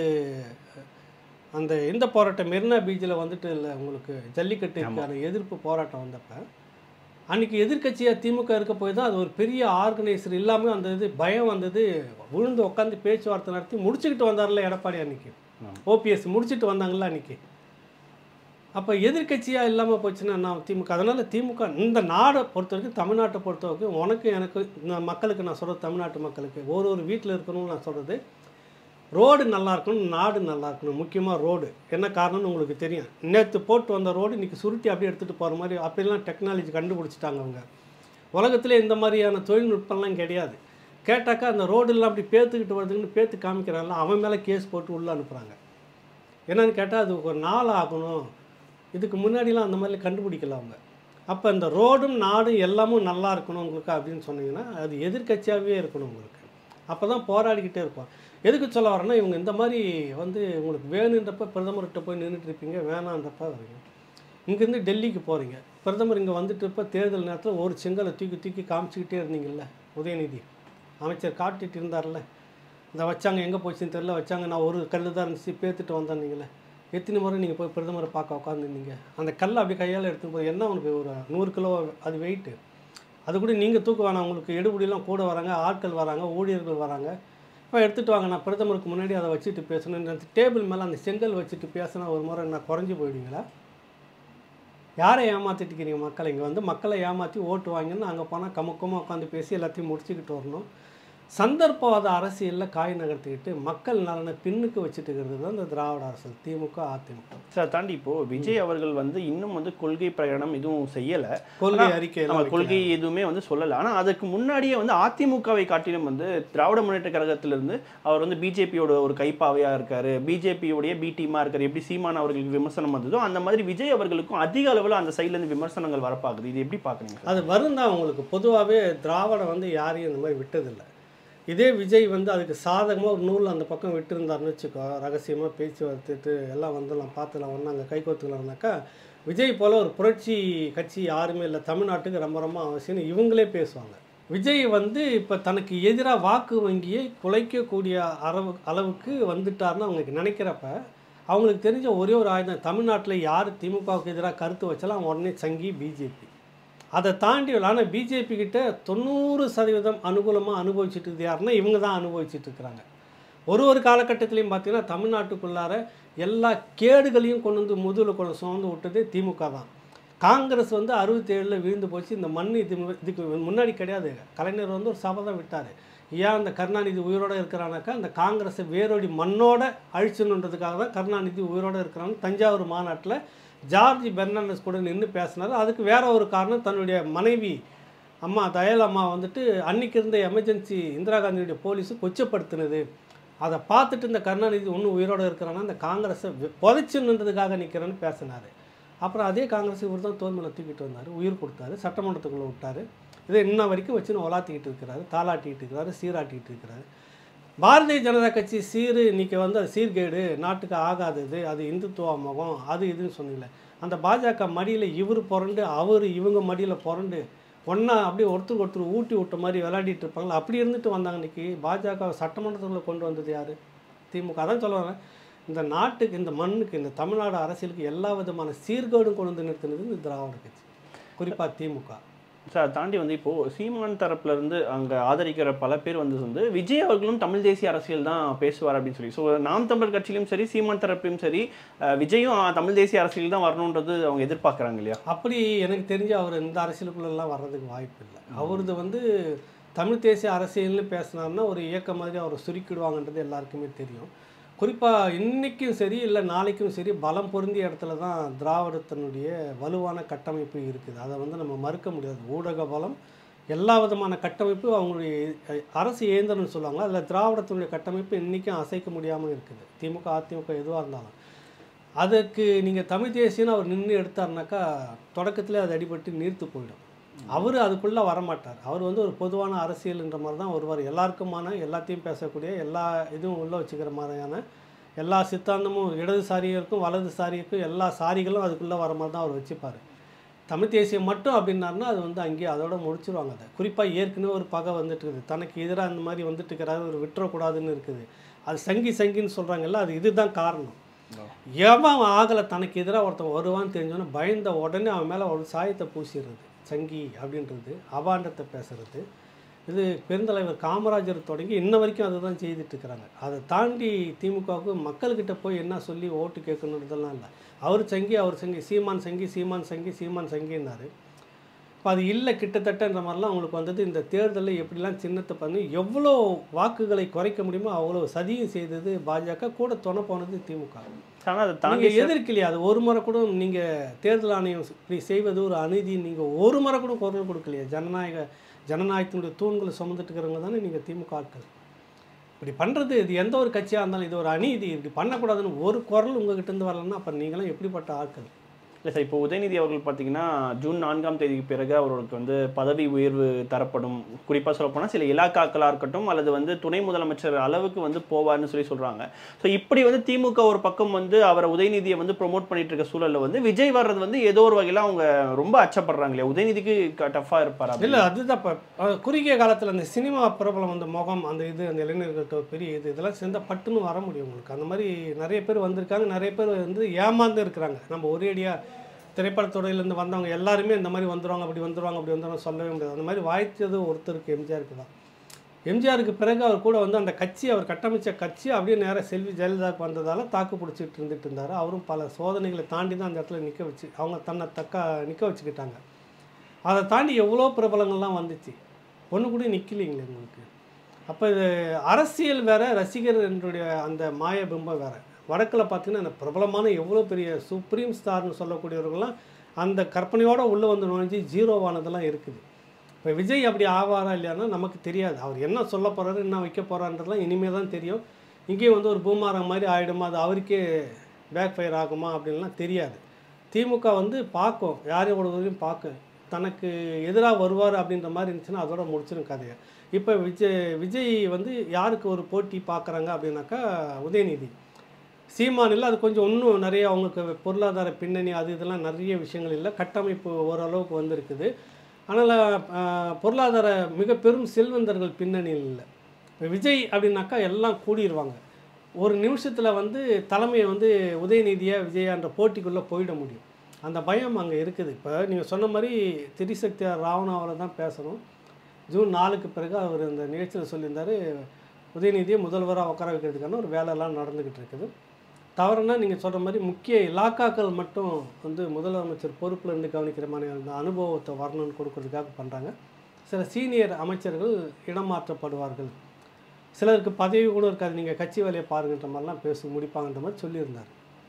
அந்த இந்த போராட்டம் மெரினா பீச்சில் வந்துட்டு இல்லை உங்களுக்கு ஜல்லிக்கட்டுக்கான எதிர்ப்பு போராட்டம் வந்தப்ப அன்றைக்கி எதிர்க்கட்சியாக திமுக இருக்க போய் தான் அது ஒரு பெரிய ஆர்கனைசர் இல்லாமல் அந்த இது பயம் வந்தது விழுந்து உட்காந்து பேச்சுவார்த்தை நடத்தி முடிச்சுக்கிட்டு வந்தார்ல எடப்பாடி அன்னைக்கு ஆமா. ஓபிஎஸ் முடிச்சுட்டு வந்தாங்கல்ல அன்னைக்கு அப்போ எதிர்க்கட்சியாக இல்லாமல் போச்சுன்னா நான் திமுக அதனால் திமுக இந்த நாடை பொறுத்த வரைக்கும் தமிழ்நாட்டை பொறுத்த வரைக்கும் உனக்கு எனக்கு இந்த மக்களுக்கு நான் சொல்கிறது தமிழ்நாட்டு மக்களுக்கு ஒரு ஒரு வீட்டில் இருக்கணும்னு நான் சொல்கிறது ரோடு நல்லா இருக்கணும் நாடு நல்லா இருக்கணும் முக்கியமாக ரோடு என்ன காரணம்னு உங்களுக்கு தெரியும் நேற்று போட்டு வந்த ரோடு இன்றைக்கி சுருட்டி அப்படியே எடுத்துகிட்டு போகிற மாதிரி அப்படிலாம் டெக்னாலஜி கண்டுபிடிச்சிட்டாங்க அவங்க உலகத்தில் இந்த மாதிரியான தொழில்நுட்பம்லாம் கிடையாது கேட்டாக்கா அந்த ரோடெல்லாம் அப்படி பேத்துக்கிட்டு வருதுன்னு பேத்து காமிக்கிறாங்கல்ல அவன் மேலே கேஸ் போட்டு உள்ளே அனுப்புகிறாங்க என்னன்னு கேட்டால் அது ஒரு நாள் ஆகணும் இதுக்கு முன்னாடிலாம் அந்த மாதிரி கண்டுபிடிக்கல அவங்க அப்போ இந்த ரோடும் நாடும் எல்லாமும் நல்லா இருக்கணும் உங்களுக்கு அப்படின்னு சொன்னீங்கன்னா அது எதிர்க்கட்சியாகவே இருக்கணும் உங்களுக்கு அப்போ தான் போராடிக்கிட்டே இருப்போம் எதுக்கு சொல்ல வரேன்னா இவங்க இந்த மாதிரி வந்து உங்களுக்கு வேணுன்றப்ப பிரதமர்கிட்ட போய் நின்றுட்டு இருப்பீங்க வேணான்றப்ப வரீங்க இங்கேருந்து டெல்லிக்கு போகிறீங்க பிரதமர் இங்கே வந்துட்டு இருப்ப தேர்தல் நேரத்தில் ஒரு செங்கலை தூக்கி தூக்கி காமிச்சிக்கிட்டே இருந்தீங்கல்ல உதயநிதி அமைச்சர் காட்டிட்டு இருந்தார்ல இந்த வச்சாங்க எங்கே போச்சுன்னு தெரியல வச்சாங்க நான் ஒரு கல் தான் இருந்துச்சு பேத்துட்டு வந்தேன்னீங்களே எத்தனை முறை நீங்கள் போய் பிரதமரை பார்க்க உட்காந்துருந்தீங்க அந்த கல்லை அப்படி கையால் எடுத்துன்னு போய் என்ன உனக்கு ஒரு நூறு கிலோ அது வெயிட்டு அது கூட நீங்கள் தூக்க வேணாம் உங்களுக்கு எடுபடிலாம் கூட வராங்க ஆட்கள் வராங்க ஊழியர்கள் வராங்க இப்போ எடுத்துகிட்டு வாங்க நான் பிரதமருக்கு முன்னாடி அதை வச்சுட்டு பேசணும் இந்த டேபிள் மேலே அந்த செங்கல் வச்சுட்டு பேசினா ஒரு முறை என்ன குறைஞ்சி போயிடுவீங்களா யாரை ஏமாத்திட்டு இருக்கிறீங்க மக்களை இங்கே வந்து மக்களை ஏமாற்றி ஓட்டு வாங்கின்னு அங்கே போனால் கமுக்கமாக உட்காந்து பேசி எல்லாத்தையும் முடிச்சுக்கிட்டு வரணும் சந்தர்ப்பவாத அரசியலில் காய் நகர்த்திக்கிட்டு மக்கள் நலனை பின்னுக்கு வச்சுட்டு இருக்கிறது தான் இந்த திராவிட அரசியல் திமுக அதிமுக சார் தாண்டி இப்போ விஜய் அவர்கள் வந்து இன்னும் வந்து கொள்கை பிரகடனம் எதுவும் செய்யல கொள்கை ஆனா, அறிக்கை நம்ம கொள்கை எதுவுமே வந்து சொல்லலை ஆனால் அதுக்கு முன்னாடியே வந்து அதிமுகவை காட்டிலும் வந்து திராவிட முன்னேற்ற கழகத்திலிருந்து அவர் வந்து பிஜேபியோட ஒரு கைப்பாவையா இருக்காரு பிஜேபியோடைய பி டீமா இருக்காரு எப்படி சீமான் அவர்களுக்கு விமர்சனம் வந்ததோ அந்த மாதிரி விஜய் அவர்களுக்கும் அதிக அளவில் அந்த சைடுல இருந்து விமர்சனங்கள் வரப்பாக்குது இது எப்படி பார்க்குறீங்க சார் அது வரும் தான் உங்களுக்கு பொதுவாகவே திராவிடம் வந்து யாரையும் இந்த மாதிரி விட்டதில்லை இதே விஜய் வந்து அதுக்கு சாதகமாக ஒரு நூல் அந்த பக்கம் விட்டுருந்தாருன்னு வச்சுக்கோ ரகசியமாக பேச்சு வளர்த்துட்டு எல்லாம் வந்துடலாம் பார்த்துலாம் ஒன்று அங்கே கை கோத்துக்கலாம்னாக்கா விஜய் போல் ஒரு புரட்சி கட்சி யாருமே இல்லை தமிழ்நாட்டுக்கு ரொம்ப ரொம்ப அவசியம்னு இவங்களே பேசுவாங்க விஜய் வந்து இப்போ தனக்கு எதிராக வாக்கு வங்கியை குலைக்கக்கூடிய அளவு அளவுக்கு வந்துட்டாருன்னு அவங்களுக்கு நினைக்கிறப்ப அவங்களுக்கு தெரிஞ்ச ஒரே ஒரு ஆயுதம் தமிழ்நாட்டில் யார் திமுகவுக்கு எதிராக கருத்து வச்சாலும் அவன் உடனே சங்கி பிஜேபி அதை தாண்டி ஆனால் பிஜேபி கிட்ட தொண்ணூறு சதவீதம் அனுகூலமாக அனுபவிச்சுட்டு இருக்குது யாருன்னா இவங்க தான் அனுபவிச்சுட்டு இருக்கிறாங்க ஒரு ஒரு காலகட்டத்திலையும் பார்த்தீங்கன்னா தமிழ்நாட்டுக்குள்ளார எல்லா கேடுகளையும் கொண்டு வந்து முதுகில் கொண்டு சுமந்து விட்டதே திமுக தான் காங்கிரஸ் வந்து அறுபத்தேழில் விழுந்து போச்சு இந்த மண் இது இதுக்கு முன்னாடி கிடையாது கலைஞர் வந்து ஒரு சபதம் விட்டார் ஏன் அந்த கருணாநிதி உயிரோடு இருக்கிறானாக்கா அந்த காங்கிரஸை வேரோடி மண்ணோட அழிச்சணுன்றதுக்காக தான் கருணாநிதி உயிரோடு இருக்கிறான்னு தஞ்சாவூர் மாநாட்டில் ஜார்ஜ் பெர்னாண்டஸ் கூட நின்று பேசினார் அதுக்கு வேற ஒரு காரணம் தன்னுடைய மனைவி அம்மா தயால் அம்மா வந்துட்டு அன்னைக்கு இருந்த எமர்ஜென்சி இந்திரா காந்தியுடைய போலீஸு கொச்சப்படுத்தினது அதை பார்த்துட்டு இந்த கருணாநிதி இன்னும் உயிரோடு இருக்கிறான்னா இந்த காங்கிரஸை புதைச்சுன்றதுக்காக நிற்கிறேன்னு பேசினார் அப்புறம் அதே காங்கிரஸ் இவர் தான் தோல் மேலே தூக்கிட்டு வந்தார் உயிர் கொடுத்தாரு சட்டமன்றத்துக்குள்ளே விட்டார் இதை இன்ன வரைக்கும் வச்சு ஒலாத்திக்கிட்டு இருக்கிறாரு தாளாட்டிக்கிட்டு இருக்கிறாரு சீராட்டிக்கிட்டு இருக்கிறாரு பாரதிய ஜனதா கட்சி சீரு இன்னைக்கு வந்து அது சீர்கேடு நாட்டுக்கு ஆகாதது அது இந்துத்துவ முகம் அது இதுன்னு சொன்னீங்களே அந்த பாஜக மடியில் இவர் புரண்டு அவர் இவங்க மடியில் புரண்டு ஒன்றா அப்படியே ஒருத்தருக்கு ஒருத்தர் ஊட்டி விட்ட மாதிரி விளையாடிட்டு இருப்பாங்களா அப்படி இருந்துட்டு வந்தாங்க இன்னைக்கு பாஜக சட்டமன்றத்துக்குள்ள கொண்டு வந்தது யார் திமுக அதான் சொல்ல வரேன் இந்த நாட்டுக்கு இந்த மண்ணுக்கு இந்த தமிழ்நாடு அரசியலுக்கு எல்லா விதமான சீர்கேடும் கொண்டு வந்து நிறுத்தினது இந்த திராவிட கட்சி குறிப்பாக திமுக சார் தாண்டி வந்து இப்போ சீமான் தரப்புல இருந்து அங்க ஆதரிக்கிற பல பேர் வந்து வந்து விஜய் அவர்களும் தமிழ் தேசிய அரசியல் தான் பேசுவார் அப்படின்னு சொல்லி ஸோ நாம் தமிழர் கட்சியிலும் சரி சீமான் தரப்பிலும் சரி அஹ், விஜயும் அஹ், தமிழ் தேசிய அரசியல் தான் வரணுன்றது அவங்க எதிர்பார்க்கறாங்க இல்லையா அப்படி எனக்கு தெரிஞ்சு அவர் இந்த அரசியலுக்குள்ளெல்லாம் வர்றதுக்கு வாய்ப்பு இல்லை அவரது வந்து தமிழ் தேசிய அரசியல்னு பேசினார்னா ஒரு இயக்கம் மாதிரி அவரை சுருக்கிடுவாங்கன்றது எல்லாருக்குமே தெரியும் குறிப்பாக இன்னைக்கும் சரி இல்லை நாளைக்கும் சரி பலம் பொருந்திய இடத்துல தான் திராவிடத்தினுடைய வலுவான கட்டமைப்பு இருக்குது அதை வந்து நம்ம மறுக்க முடியாது ஊடக பலம் எல்லா விதமான கட்டமைப்பு அவங்களுடைய அஹ், அரசு இயந்திரம்னு சொல்லுவாங்க அதில் திராவிடத்தினுடைய கட்டமைப்பு இன்றைக்கும் அசைக்க முடியாமல் இருக்குது திமுக அதிமுக எதுவாக இருந்தாலும் அதுக்கு நீங்கள் தமிழ் தேசியன்னு அவர் நின்று எடுத்தாருனாக்கா தொடக்கத்திலே அது அடிபட்டு நீர்த்து போயிடும் அவர் அதுக்குள்ளே வரமாட்டார் அவர் வந்து ஒரு பொதுவான அரசியல்ன்ற மாதிரி தான் வருவார் எல்லாருக்குமான எல்லாத்தையும் பேசக்கூடிய எல்லா இதுவும் உள்ளே வச்சுக்கிற மாதிரியான எல்லா சித்தாந்தமும் இடதுசாரியும் இருக்கும் வலதுசாரி இருக்கும் எல்லா சாரிகளும் அதுக்குள்ளே வர மாதிரி தான் அவர் வச்சுப்பார் தமிழ் தேசியம் மட்டும் அப்படின்னாருன்னா அது வந்து அங்கேயே அதோட முடிச்சிருவாங்க அதை குறிப்பாக ஏற்கனவே ஒரு பகை வந்துட்டு இருக்குது தனக்கு எதிராக அந்த மாதிரி வந்துட்டு இருக்கிறாரு ஒரு விட்டுறக்கூடாதுன்னு இருக்குது அது சங்கி சங்கின்னு சொல்கிறாங்கல்ல அது இதுதான் காரணம் எவன் ஆகலை தனக்கு எதிராக ஒருத்தன் வருவான்னு தெரிஞ்சோன்னே பயந்த உடனே அவன் மேலே ஒரு சாயத்தை பூசிடுறது சங்கி அப்படின்றது அபாண்டத்தை பேசுறது இது பெருந்தலைவர் காமராஜர் தொடங்கி இன்ன வரைக்கும் அதை தான் செய்துட்டு இருக்கிறாங்க அதை தாண்டி திமுகவுக்கு மக்கள்கிட்ட போய் என்ன சொல்லி ஓட்டு கேட்கணுன்றதெல்லாம் இல்லை அவர் சங்கி அவர் சங்கி சீமான் சங்கி சீமான் சங்கி சீமான் சங்கின்னாரு இப்போ அது இல்லை கிட்டத்தட்டன்ற மாதிரிலாம் அவங்களுக்கு வந்தது இந்த தேர்தலில் எப்படிலாம் சின்னத்தை பண்ணி எவ்வளோ வாக்குகளை குறைக்க முடியுமோ அவ்வளோ சதியும் செய்தது பாஜக கூட துணை போனது திமுக ஆனால் அதை தாண்டி நீங்கள் எதிர்க்கலையா அது ஒரு முறை கூட நீங்கள் தேர்தல் ஆணையம் இப்படி செய்வது ஒரு அநீதி நீங்கள் ஒரு முறை கூட குரல் கொடுக்கலையா ஜனநாயக ஜனநாயகத்தினுடைய தூண்களை சுமந்துட்டு இருக்கிறவங்க தானே நீங்கள் திமுக ஆட்கள் இப்படி பண்ணுறது இது எந்த ஒரு கட்சியாக இருந்தாலும் இது ஒரு அநீதி இப்படி பண்ணக்கூடாதுன்னு ஒரு குரல் உங்ககிட்ட இருந்து வரலன்னா அப்போ நீங்களாம் எப்படிப்பட்ட ஆட்கள் இல்லை சார் இப்போ உதயநிதி அவர்கள் பார்த்தீங்கன்னா ஜூன் நான்காம் தேதிக்கு பிறகு அவர்களுக்கு வந்து பதவி உயர்வு தரப்படும் குறிப்பாக சொல்லப்போனால் சில இலாக்காக்களாக இருக்கட்டும் அல்லது வந்து துணை முதலமைச்சர் அளவுக்கு வந்து போவார்னு சொல்லி சொல்கிறாங்க ஸோ இப்படி வந்து திமுக ஒரு பக்கம் வந்து அவரை உதயநிதியை வந்து ப்ரொமோட் பண்ணிட்டு இருக்க சூழல்ல வந்து விஜய் வர்றது வந்து ஏதோ ஒரு வகையில் அவங்க ரொம்ப அச்சப்படுறாங்க இல்லையா உதயநிதிக்கு டஃப்பாக இருப்பார் இல்லை அதுதான் இப்போ அஹ், குறுகிய காலத்தில் அந்த சினிமா பிரபலம் அந்த முகம் அந்த இது அந்த இளைஞர்கள்ட்ட ஒரு பெரிய இது இதெல்லாம் சேர்ந்தால் பட்டுன்னு வர முடியும் உங்களுக்கு அந்த மாதிரி நிறைய பேர் வந்திருக்காங்க நிறைய பேர் வந்து ஏமாந்து இருக்கிறாங்க நம்ம ஒரேடியாக திரைப்படத்துறையிலேருந்து வந்தவங்க எல்லாருமே இந்த மாதிரி வந்துருவாங்க அப்படி வந்துருவாங்க அப்படி வந்துருவாங்க சொல்லவே முடியாது அந்த மாதிரி வாய்த்தது ஒருத்தருக்கு எம்ஜிஆருக்கு தான் எம்ஜிஆருக்கு பிறகு அவர் கூட வந்து அந்த கட்சி அவர் கட்டமைச்ச கட்சி அப்படியே நேராக செல்வி ஜெயலலிதாவுக்கு வந்ததால் தாக்கு பிடிச்சிட்டு இருந்துட்டு இருந்தார் அவரும் பல சோதனைகளை தாண்டி தான் அந்த இடத்துல நிற்க வச்சு அவங்க தன்னை தக்க நிற்க வச்சுக்கிட்டாங்க அதை தாண்டி எவ்வளோ பிரபலங்கள்லாம் வந்துச்சு ஒன்று கூட நிற்கலைங்களே உங்களுக்கு அப்போ இது அரசியல் வேற ரசிகர் என்றுடைய அந்த மாய பிம்பம் வேற வடக்கில் பார்த்தீங்கன்னா அந்த பிரபலமான எவ்வளோ பெரிய சுப்ரீம் ஸ்டார்னு சொல்லக்கூடியவர்கள்லாம் அந்த கற்பனையோடு உள்ளே வந்து நுழைஞ்சு ஜீரோவானதெல்லாம் இருக்குது இப்போ விஜய் அப்படி ஆவாரா இல்லையானா நமக்கு தெரியாது அவர் என்ன சொல்ல போகிறாரு என்ன வைக்க போகிறான்றதுலாம் இனிமேல் தான் தெரியும் இங்கேயும் வந்து ஒரு பூமாரம் மாதிரி ஆகிடுமா அது அவருக்கே பேக் ஃபயர் ஆகுமா அப்படின்லாம் தெரியாது திமுக வந்து பார்க்கும் யாரையோட உதவியும் பார்க்கும் தனக்கு எதிராக வருவார் அப்படின்ற மாதிரி இருந்துச்சுன்னா அதோட முடிச்சிடும் கதையை இப்போ விஜய் விஜய் வந்து யாருக்கு ஒரு போட்டி பார்க்குறாங்க அப்படின்னாக்கா உதயநிதி சீமானில் அது கொஞ்சம் இன்னும் நிறைய அவங்களுக்கு பொருளாதார பின்னணி அது இதெல்லாம் நிறைய விஷயங்கள் இல்லை கட்டமைப்பு ஓரளவுக்கு வந்திருக்குது ஆனால் ஆஹ், பொருளாதார மிக பெரும் செல்வந்தர்கள் பின்னணியில் இல்லை இப்போ விஜய் அப்படின்னாக்கா எல்லாம் கூடிடுவாங்க ஒரு நிமிஷத்தில் வந்து தலைமையை வந்து உதயநிதியா விஜயான்ற போட்டிக்குள்ளே போயிட முடியும் அந்த பயம் அங்கே இருக்குது இப்போ நீங்கள் சொன்ன மாதிரி திரிசக்தியார் ராவணாவில் தான் பேசணும் ஜூன் நாலுக்கு பிறகு அவர் இந்த நிகழ்ச்சியில் சொல்லியிருந்தார் உதயநிதியை முதல்வராக உட்கார வைக்கிறதுக்கான ஒரு வேலையெல்லாம் நடந்துக்கிட்டு இருக்குது தவறுனா நீங்கள் சொல்கிற மாதிரி முக்கிய இலாக்காக்கள் மட்டும் வந்து முதலமைச்சர் பொறுப்பில் இருந்து கவனிக்கிற மாதிரி அந்த அனுபவத்தை வரணும்னு கொடுக்கறதுக்காக பண்ணுறாங்க சில சீனியர் அமைச்சர்கள் இடம் மாற்றப்படுவார்கள் சிலருக்கு பதவி கூட இருக்காது நீங்கள் கட்சி வேலையை பாருங்கன்ற மாதிரிலாம் பேசி முடிப்பாங்கன்ற மாதிரி சொல்லியிருந்தார்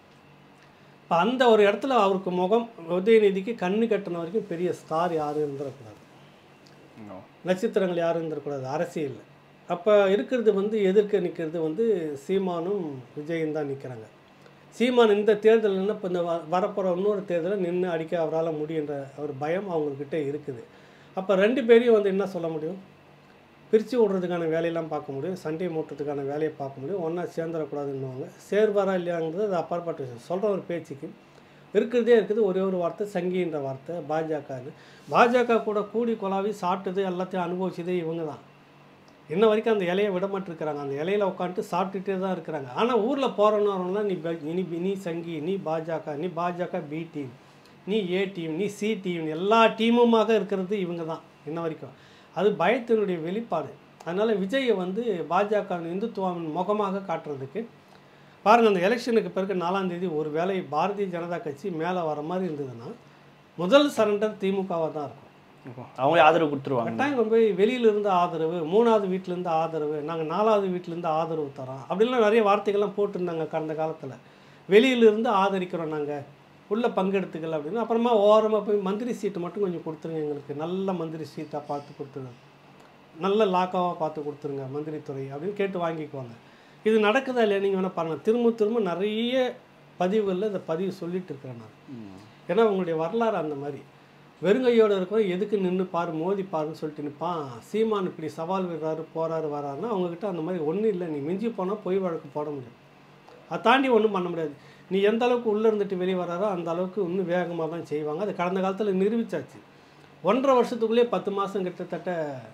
இப்போ அந்த ஒரு இடத்துல அவருக்கு முகம் உதயநிதிக்கு கண்ணு கட்டின வரைக்கும் பெரிய ஸ்டார் யாரும் இருந்துடக்கூடாது நட்சத்திரங்கள் யாரும் இருந்துடக்கூடாது அரசியல் அப்போ இருக்கிறது வந்து எதிர்க்க நிற்கிறது வந்து சீமானும் விஜயும் தான் நிற்கிறாங்க சீமான் இந்த தேர்தலில் இப்போ இந்த வ- வரப்போகிற இன்னொரு தேர்தலில் நின்று அடிக்க அவரால் முடியுன்ற ஒரு பயம் அவங்கக்கிட்ட இருக்குது அப்போ ரெண்டு பேரையும் வந்து என்ன சொல்ல முடியும் பிரித்து விடுறதுக்கான வேலையெல்லாம் பார்க்க முடியும் சண்டை மூட்டுறதுக்கான வேலையை பார்க்க முடியும் ஒன்றா சேர்ந்துடக்கூடாதுன்னுவாங்க சேர்வாரா இல்லையாங்கிறது அது அப்பாற்பட்ட விஷயம் சொல்கிற ஒரு பேச்சுக்கு இருக்கிறதே இருக்குது ஒரே ஒரு வார்த்தை சங்கின்ற வார்த்தை பாஜகன்னு பாஜக கூட கூடி கொலாவி சாப்பிட்டது எல்லாத்தையும் அனுபவிச்சதே இவங்க தான் இன்ன வரைக்கும் அந்த இலையை விட மாட்டிருக்கிறாங்க அந்த இலையில உட்காந்துட்டு சாப்பிட்டுட்டே தான் இருக்கிறாங்க ஆனால் ஊரில் போகிறோன்னா நீ ப- நீ நீ சங்கி நீ பாஜக நீ பாஜக பி டீம் நீ ஏ டீம் நீ சி டீம் எல்லா டீமுமாக இருக்கிறது இவங்க தான் இன்ன வரைக்கும் அது பயத்தினுடைய வெளிப்பாடு அதனால் விஜயை வந்து பாஜக இந்துத்துவாவின் முகமாக காட்டுறதுக்கு பாருங்கள் அந்த எலெக்ஷனுக்கு பிறகு நாலாம் தேதி ஒரு வேளை பாரதிய ஜனதா கட்சி மேலே வர மாதிரி இருந்ததுன்னா முதல் சரண்டர் திமுகவாக தான் இருக்கும் அவங்களே ஆதரவு கொடுத்துருவாங்க கட்டாயம் கொண்டு போய் வெளியிலிருந்து ஆதரவு மூணாவது வீட்டிலேருந்து ஆதரவு நாங்கள் நாலாவது வீட்டிலேருந்து ஆதரவு தரோம் அப்படிலாம் நிறைய வார்த்தைகள்லாம் போட்டிருந்தாங்க கடந்த காலத்தில் வெளியிலிருந்து ஆதரிக்கிறோம் நாங்கள் உள்ள பங்கெடுத்துக்கல அப்படின்னு அப்புறமா ஓரமாக போய் மந்திரி சீட்டு மட்டும் கொஞ்சம் கொடுத்துருங்க எங்களுக்கு நல்ல மந்திரி சீட்டாக பார்த்து கொடுத்துருங்க நல்ல லாக்காவாக பார்த்து கொடுத்துருங்க மந்திரி துறை அப்படின்னு கேட்டு வாங்கிக்குவாங்க இது நடக்குதா இல்லையா நீங்கள் வேணால் பாருங்கள் திரும்ப திரும்ப நிறைய பதிவுகளில் இந்த பதிவு சொல்லிட்டு இருக்கிறேன் நான் ஏன்னா உங்களுடைய வரலாறு அந்த மாதிரி வெறுங்கையோடு இருக்கிறோம் எதுக்கு நின்று பாரு மோதி பாருன்னு சொல்லிட்டு நிற்பான் சீமான் இப்படி சவால் விடுறாரு போறாரு வராருன்னா அவங்கக்கிட்ட அந்த மாதிரி ஒன்றும் இல்லை நீ மிஞ்சி போனால் பொய் வழக்கு போட முடியும் அதை தாண்டி ஒன்றும் பண்ண முடியாது நீ எந்த அளவுக்கு உள்ளே இருந்துட்டு வெளியே வராரோ அந்த அளவுக்கு இன்னும் வேகமாக தான் செய்வாங்க அது கடந்த காலத்தில் நிரூபிச்சாச்சு ஒன்றரை வருஷத்துக்குள்ளேயே பத்து மாதம் கிட்டத்தட்ட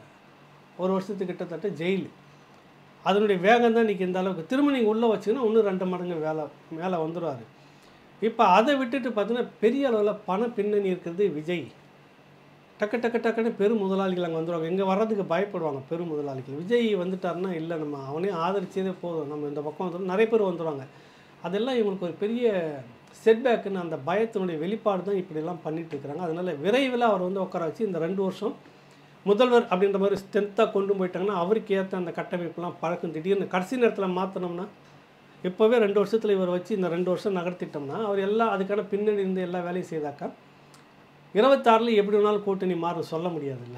ஒரு வருஷத்துக்கு கிட்டத்தட்ட ஜெயில் அதனுடைய வேகம் தான் இன்றைக்கி இந்த அளவுக்கு திரும்ப நீங்கள் உள்ளே வச்சிங்கன்னா இன்னும் ரெண்டு மடங்கு வேலை மேலே வந்துடுவார் இப்போ அதை விட்டுட்டு பார்த்தீங்கன்னா பெரிய அளவில் பண பின்னணி இருக்கிறது விஜய் டக்கு டக்கு டக்குன்னு பெரும் முதலாளிகள் அங்கே வந்துடுவாங்க இங்கே வர்றதுக்கு பயப்படுவாங்க பெரும் முதலாளிகள் விஜய் வந்துட்டாருன்னா இல்லை நம்ம அவனே ஆதரிச்சதே போதும் நம்ம இந்த பக்கம் வந்துடும் நிறைய பேர் வந்துடுவாங்க அதெல்லாம் இவங்களுக்கு ஒரு பெரிய செட்பேக்குன்னு அந்த பயத்தினுடைய வெளிப்பாடு தான் இப்படிலாம் பண்ணிட்டு இருக்கிறாங்க அதனால விரைவில் அவர் வந்து உட்கார வச்சு இந்த ரெண்டு வருஷம் முதல்வர் அப்படின்ற மாதிரி ஸ்ட்ரென்த்தாக கொண்டு போயிட்டாங்கன்னா அவருக்கு ஏற்ற அந்த கட்டமைப்புலாம் பழக்கம் திடீர்னு கடைசி நேரத்தில் மாற்றினோம்னா இப்போவே ரெண்டு வருஷத்தில் இவர் வச்சு இந்த ரெண்டு வருஷம் நகர்த்திட்டோம்னா அவர் எல்லாம் அதுக்கான பின்னணி இருந்து எல்லா வேலையும் செய்தாக்கா இருபத்தாறில் எப்படி வேணாலும் கூட்டணி மாறும் சொல்ல முடியாதுல்ல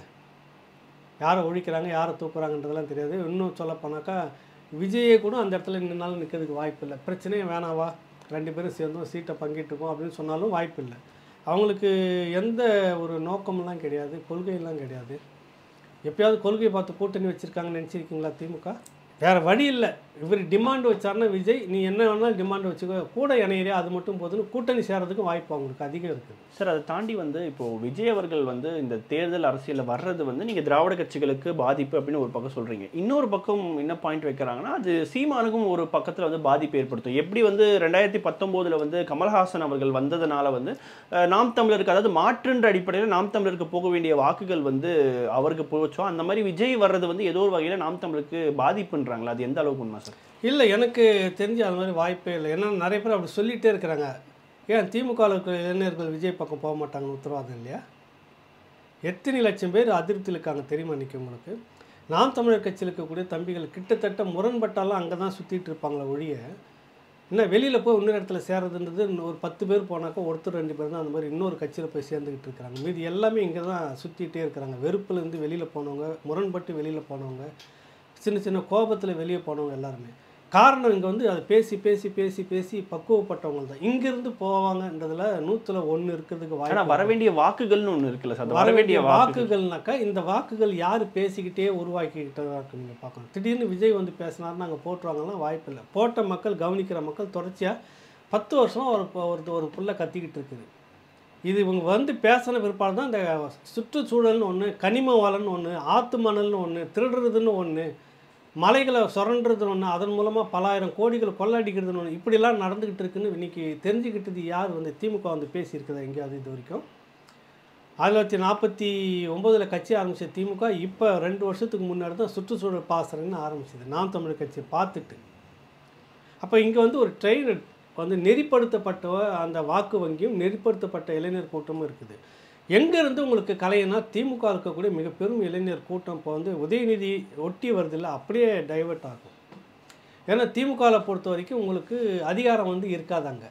யாரை ஒழிக்கிறாங்க யாரை தூக்குறாங்கன்றதெல்லாம் தெரியாது இன்னும் சொல்ல போனாக்கா விஜயை கூட அந்த இடத்துல நின்னாலும் நிற்கிறதுக்கு வாய்ப்பு இல்லை பிரச்சனையே வேணாவா ரெண்டு பேரும் சேர்ந்தோம் சீட்டை பங்கிட்டுப்போம் அப்படின்னு சொன்னாலும் வாய்ப்பு இல்லை அவங்களுக்கு எந்த ஒரு நோக்கம்லாம் கிடையாது கொள்கையெல்லாம் கிடையாது எப்பயாவது கொள்கையை பார்த்து கூட்டணி வச்சுருக்காங்கன்னு நினச்சிருக்கீங்களா திமுக வேறு வழி இல்லை இவர் டிமாண்ட் வச்சாருன்னா விஜய் நீ என்ன வேணாலும் டிமாண்ட் வச்சுக்கோ கூட இணையிறியா அது மட்டும் போதுன்னு கூட்டணி சேரதுக்கும் வாய்ப்பு அவங்களுக்கு அதிகம் இருக்குது சார் அதை தாண்டி வந்து இப்போ விஜய் அவர்கள் வந்து இந்த தேர்தல் அரசியலில் வர்றது வந்து நீங்கள் திராவிட கட்சிகளுக்கு பாதிப்பு அப்படின்னு ஒரு பக்கம் சொல்கிறீங்க இன்னொரு பக்கம் என்ன பாயிண்ட் வைக்கிறாங்கன்னா அது சீமானுக்கும் ஒரு பக்கத்தில் வந்து பாதிப்பு ஏற்படுத்தும் எப்படி வந்து ரெண்டாயிரத்தி பத்தொம்போதில் வந்து கமல்ஹாசன் அவர்கள் வந்ததுனால வந்து அஹ், நாம் தமிழருக்கு அதாவது மாற்றுன்ற அடிப்படையில் நாம் தமிழருக்கு போக வேண்டிய வாக்குகள் வந்து அவருக்கு போச்சோ அந்த மாதிரி விஜய் வர்றது வந்து ஏதோ ஒரு வகையில் நாம் தமிழருக்கு பாதிப்புன்றாங்களா அது எந்த அளவுக்கு உண்மை சார் இல்லை எனக்கு தெரிஞ்ச அது மாதிரி வாய்ப்பே இல்லை ஏன்னா நிறைய பேர் அப்படி சொல்லிகிட்டே இருக்கிறாங்க ஏன் திமுகவில் இருக்கிற இளைஞர்கள் விஜய் பக்கம் போக மாட்டாங்கன்னு உத்தரவாதம் இல்லையா எத்தனை லட்சம் பேர் அதிருப்தியில் இருக்காங்க தெரியுமா இன்றைக்கி உங்களுக்கு நாம் தமிழர் கட்சியில் இருக்கக்கூடிய தம்பிகள் கிட்டத்தட்ட முரண்பட்டாலும் அங்கே தான் சுற்றிட்டு இருப்பாங்களே ஒழிய என்ன வெளியில் போய் இன்னொரு இடத்துல சேர்றதுன்றது இன்னும் ஒரு பத்து பேர் போனாக்கா ஒருத்தர் ரெண்டு பேர் தான் அந்த மாதிரி இன்னொரு கட்சியில் போய் சேர்ந்துக்கிட்டு இருக்கிறாங்க மீதி எல்லாமே இங்கே தான் சுற்றிட்டே இருக்கிறாங்க வெறுப்புலேருந்து வெளியில் போனவங்க முரண்பட்டு வெளியில் போனவங்க சின்ன சின்ன கோபத்தில் வெளியே போனவங்க எல்லாருமே காரணம் இங்கே வந்து அதை பேசி பேசி பேசி பேசி பக்குவப்பட்டவங்க தான் இங்கேருந்து போவாங்கன்றதுல நூற்றுல ஒன்று இருக்கிறதுக்கு ஆனால் வாய்ப்பு வர வேண்டிய வாக்குகள்னு ஒன்று இருக்குல்ல சார் அந்த வர வேண்டிய வாக்குகள் வாக்குகள்னாக்கா இந்த வாக்குகள் யார் பேசிக்கிட்டே உருவாக்கிக்கிட்டதா இருக்கு நீங்கள் பார்க்கணும் திடீர்னு விஜய் வந்து பேசினார் நாங்கள் போட்டுருவாங்கன்னா வாய்ப்பு இல்லை போட்ட மக்கள் கவனிக்கிற மக்கள் தொடர்ச்சியாக பத்து வருஷம் ஒரு ஒரு ஒரு புள்ள கத்திக்கிட்டு இருக்குது இது இவங்க வந்து பேசின பிற்பாடு தான் இந்த சுற்றுச்சூழல்னு ஒன்று கனிம வளம்னு ஒன்று ஆத்து மணல்னு ஒன்று திருடுறதுன்னு ஒன்று மலைகளை சுரண்டுறதுன்னு ஒன்று அதன் மூலமாக பலாயிரம் கோடிகள் கொள்ளடிக்கிறதுன்னு ஒன்று இப்படிலாம் நடந்துக்கிட்டு இருக்குன்னு இன்னைக்கு தெரிஞ்சுக்கிட்டது யார் வந்து திமுக வந்து பேசியிருக்குதா எங்கேயாவது இது வரைக்கும் ஆயிரத்தி தொள்ளாயிரத்தி நாற்பத்தி ஒம்போதில் கட்சி ஆரம்பித்த திமுக இப்போ ரெண்டு வருஷத்துக்கு முன்னாடி தான் சுற்றுச்சூழல் பாசறைன்னு ஆரம்பிச்சது நாம் தமிழர் கட்சியை பார்த்துட்டு அப்போ இங்கே வந்து ஒரு ட்ரெயின் வந்து நெறிப்படுத்தப்பட்ட அந்த வாக்கு வங்கியும் நெறிப்படுத்தப்பட்ட இளைஞர் கூட்டமும் இருக்குது எங்கேருந்து உங்களுக்கு கலையினா திமுக இருக்கக்கூடிய மிக பெரும் இளைஞர் கூட்டம் இப்போ வந்து உதயநிதி ஒட்டி வருதில்ல அப்படியே டைவர்ட் ஆகும் ஏன்னா திமுகவில் பொறுத்த வரைக்கும் உங்களுக்கு அதிகாரம் வந்து இருக்காதாங்க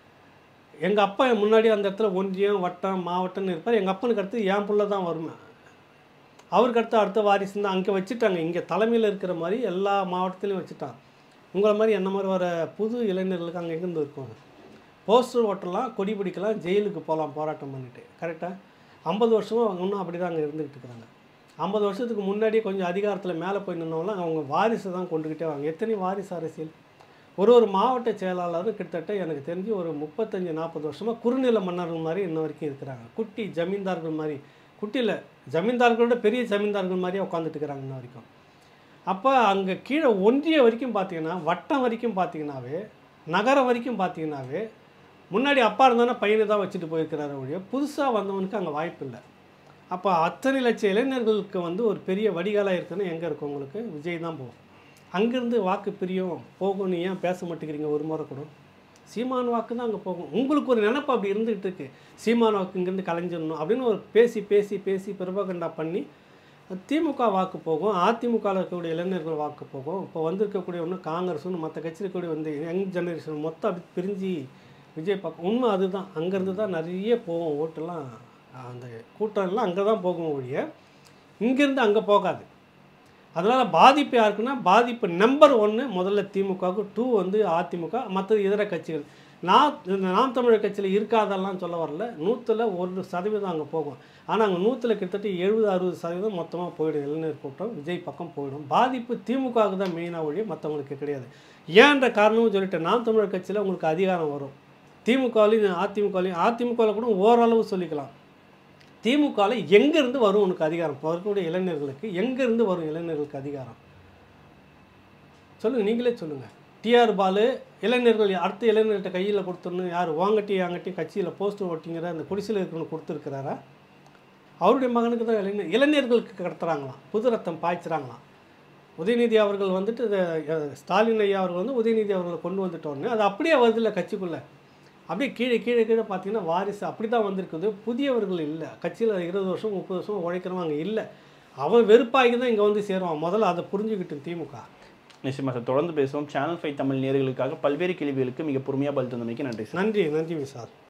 எங்கள் அப்பா முன்னாடி அந்த இடத்துல ஒன்றியம் வட்டம் மாவட்டம்னு இருப்பார் எங்கள் அப்பனுக்கு அடுத்து என் புள்ள தான் வருமே அவருக்கு அடுத்த அடுத்த வாரிசு தான் அங்கே வச்சுட்டாங்க இங்கே தலைமையில் இருக்கிற மாதிரி எல்லா மாவட்டத்திலையும் வச்சுட்டாங்க உங்களை மாதிரி என்ன மாதிரி வர புது இளைஞர்களுக்கு அங்கே எங்கேருந்து இருக்கும் போஸ்டர் ஓட்டலாம் கொடி பிடிக்கலாம் ஜெயிலுக்கு போகலாம் போராட்டம் பண்ணிட்டு கரெக்டாக ஐம்பது வருஷமாக அவங்க இன்னும் அப்படி தான் அங்கே இருந்துக்கிட்டு இருக்கிறாங்க ஐம்பது வருஷத்துக்கு முன்னாடியே கொஞ்சம் அதிகாரத்தில் மேலே போய் நின்னவங்களாம் அவங்க வாரிசு தான் கொண்டுக்கிட்டே வாங்க எத்தனை வாரிசு அரசியல் ஒரு ஒரு மாவட்ட செயலாளரும் கிட்டத்தட்ட எனக்கு தெரிஞ்சு ஒரு முப்பத்தஞ்சு நாற்பது வருஷமாக குறுநில மன்னர்கள் மாதிரி இன்ன வரைக்கும் இருக்கிறாங்க குட்டி ஜமீன்தார்கள் மாதிரி குட்டியில் ஜமீன்தார்களோட பெரிய ஜமீன்தார்கள் மாதிரியே உட்காந்துட்டு இருக்கிறாங்க இன்ன வரைக்கும் அப்போ அங்கே கீழே ஒன்றிய வரைக்கும் பார்த்தீங்கன்னா வட்டம் வரைக்கும் பார்த்தீங்கன்னாவே நகரம் வரைக்கும் பார்த்தீங்கன்னாவே முன்னாடி அப்பா இருந்தானே பையனை தான் வச்சுட்டு போயிருக்கிறாரு ஒழிய புதுசாக வந்தவனுக்கு அங்கே வாய்ப்பு இல்லை அப்போ அத்தனை லட்சம் இளைஞர்களுக்கு வந்து ஒரு பெரிய வடிகாலாக இருக்குன்னு எங்கே இருக்கும் உங்களுக்கு விஜய் தான் போகும் அங்கேருந்து வாக்கு பிரியும் போகும் நீ ஏன் பேச மாட்டேங்கிறீங்க ஒரு முறை கூட சீமான் வாக்கு தான் அங்கே போகும் உங்களுக்கு ஒரு நினப்பு அப்படி இருந்துகிட்டு இருக்கு சீமான் வாக்கு இங்கேருந்து கலைஞ்சிடணும் அப்படின்னு ஒரு பேசி பேசி பேசி பிரபகண்டா பண்ணி திமுக வாக்கு போகும் அதிமுகவில் இருக்கக்கூடிய இளைஞர்கள் வாக்கு போகும் இப்போ வந்திருக்கக்கூடிய ஒன்று காங்கிரஸும் மற்ற கட்சியில் இருக்கக்கூடிய வந்து யங் ஜெனரேஷன் மொத்தம் அப்படி பிரிஞ்சு விஜய் பார்க்க உண்மை அதுதான் அங்கேருந்து தான் நிறைய போகும் ஓட்டெல்லாம் அந்த கூட்டம் எல்லாம் அங்கே தான் போகும் ஒழிய இங்கேருந்து அங்கே போகாது அதனால் பாதிப்பு யாருக்குன்னா பாதிப்பு நம்பர் ஒன்று முதல்ல திமுகவுக்கு டூ வந்து அதிமுக மற்றது இதர கட்சிகள் நான் இந்த நாம் தமிழர் கட்சியில் இருக்காதெல்லாம் சொல்ல வரல நூற்றில் ஒரு சதவீதம் அங்கே போகும் ஆனால் அங்கே நூற்றில் கிட்டத்தட்ட எழுபது அறுபது சதவீதம் மொத்தமாக போயிடும் இளைஞர் கூட்டம் விஜய் பக்கம் போயிடும் பாதிப்பு திமுகவுக்கு தான் மெயினாக ஒழிய மற்றவங்களுக்கு கிடையாது ஏன்ற காரணமும் சொல்லிட்டு நாம் தமிழர் கட்சியில் உங்களுக்கு அதிகாரம் வரும் திமுகவிலையும் அதிமுகவிலையும் அதிமுகவில் கூட ஓரளவு சொல்லிக்கலாம் திமுகவில் எங்கேருந்து வரும் உனக்கு அதிகாரம் இப்போ இருக்கக்கூடிய இளைஞர்களுக்கு எங்கேருந்து வரும் இளைஞர்களுக்கு அதிகாரம் சொல்லுங்கள் நீங்களே சொல்லுங்கள் டிஆர் பாலு இளைஞர்கள் அடுத்த இளைஞர்கிட்ட கையில் கொடுத்துடணும் யார் வாங்கட்டி வாங்கட்டி கட்சியில் போஸ்டர் ஓட்டிங்கிற அந்த குடிசையில் இருக்கிறவங்க கொடுத்துருக்கிறாரா அவருடைய மகனுக்கு தான் இளைஞர் இளைஞர்களுக்கு கடத்துறாங்களாம் புது ரத்தம் பாய்ச்சுறாங்களாம் உதயநிதி அவர்கள் வந்துட்டு இத, அஹ், ஸ்டாலின் ஐயா அவர்கள் வந்து உதயநிதி அவர்களை கொண்டு வந்துட்டோன்னு அது அப்படியே வருதில்ல கட்சிக்குள்ளே அப்படியே கீழே கீழே கீழே பார்த்தீங்கன்னா வாரிசு அப்படி தான் வந்திருக்குது புதியவர்கள் இல்லை கட்சியில் இருபது வருஷம் முப்பது வருஷம் உழைக்கிறவங்க இல்லை அவன் வெறுப்பாகி தான் இங்கே வந்து சேருவான் முதல்ல அதை புரிஞ்சுக்கிட்டு திமுக நிச்சயமா சார் தொடர்ந்து பேசுவோம் சேனல் ஃபைவ் தமிழ் நேயர்களுக்காக பல்வேறு கேள்விகளுக்கு மிக பொறுமையாக பதில் தந்தமைக்கு நன்றி சார் நன்றி நன்றி விசால்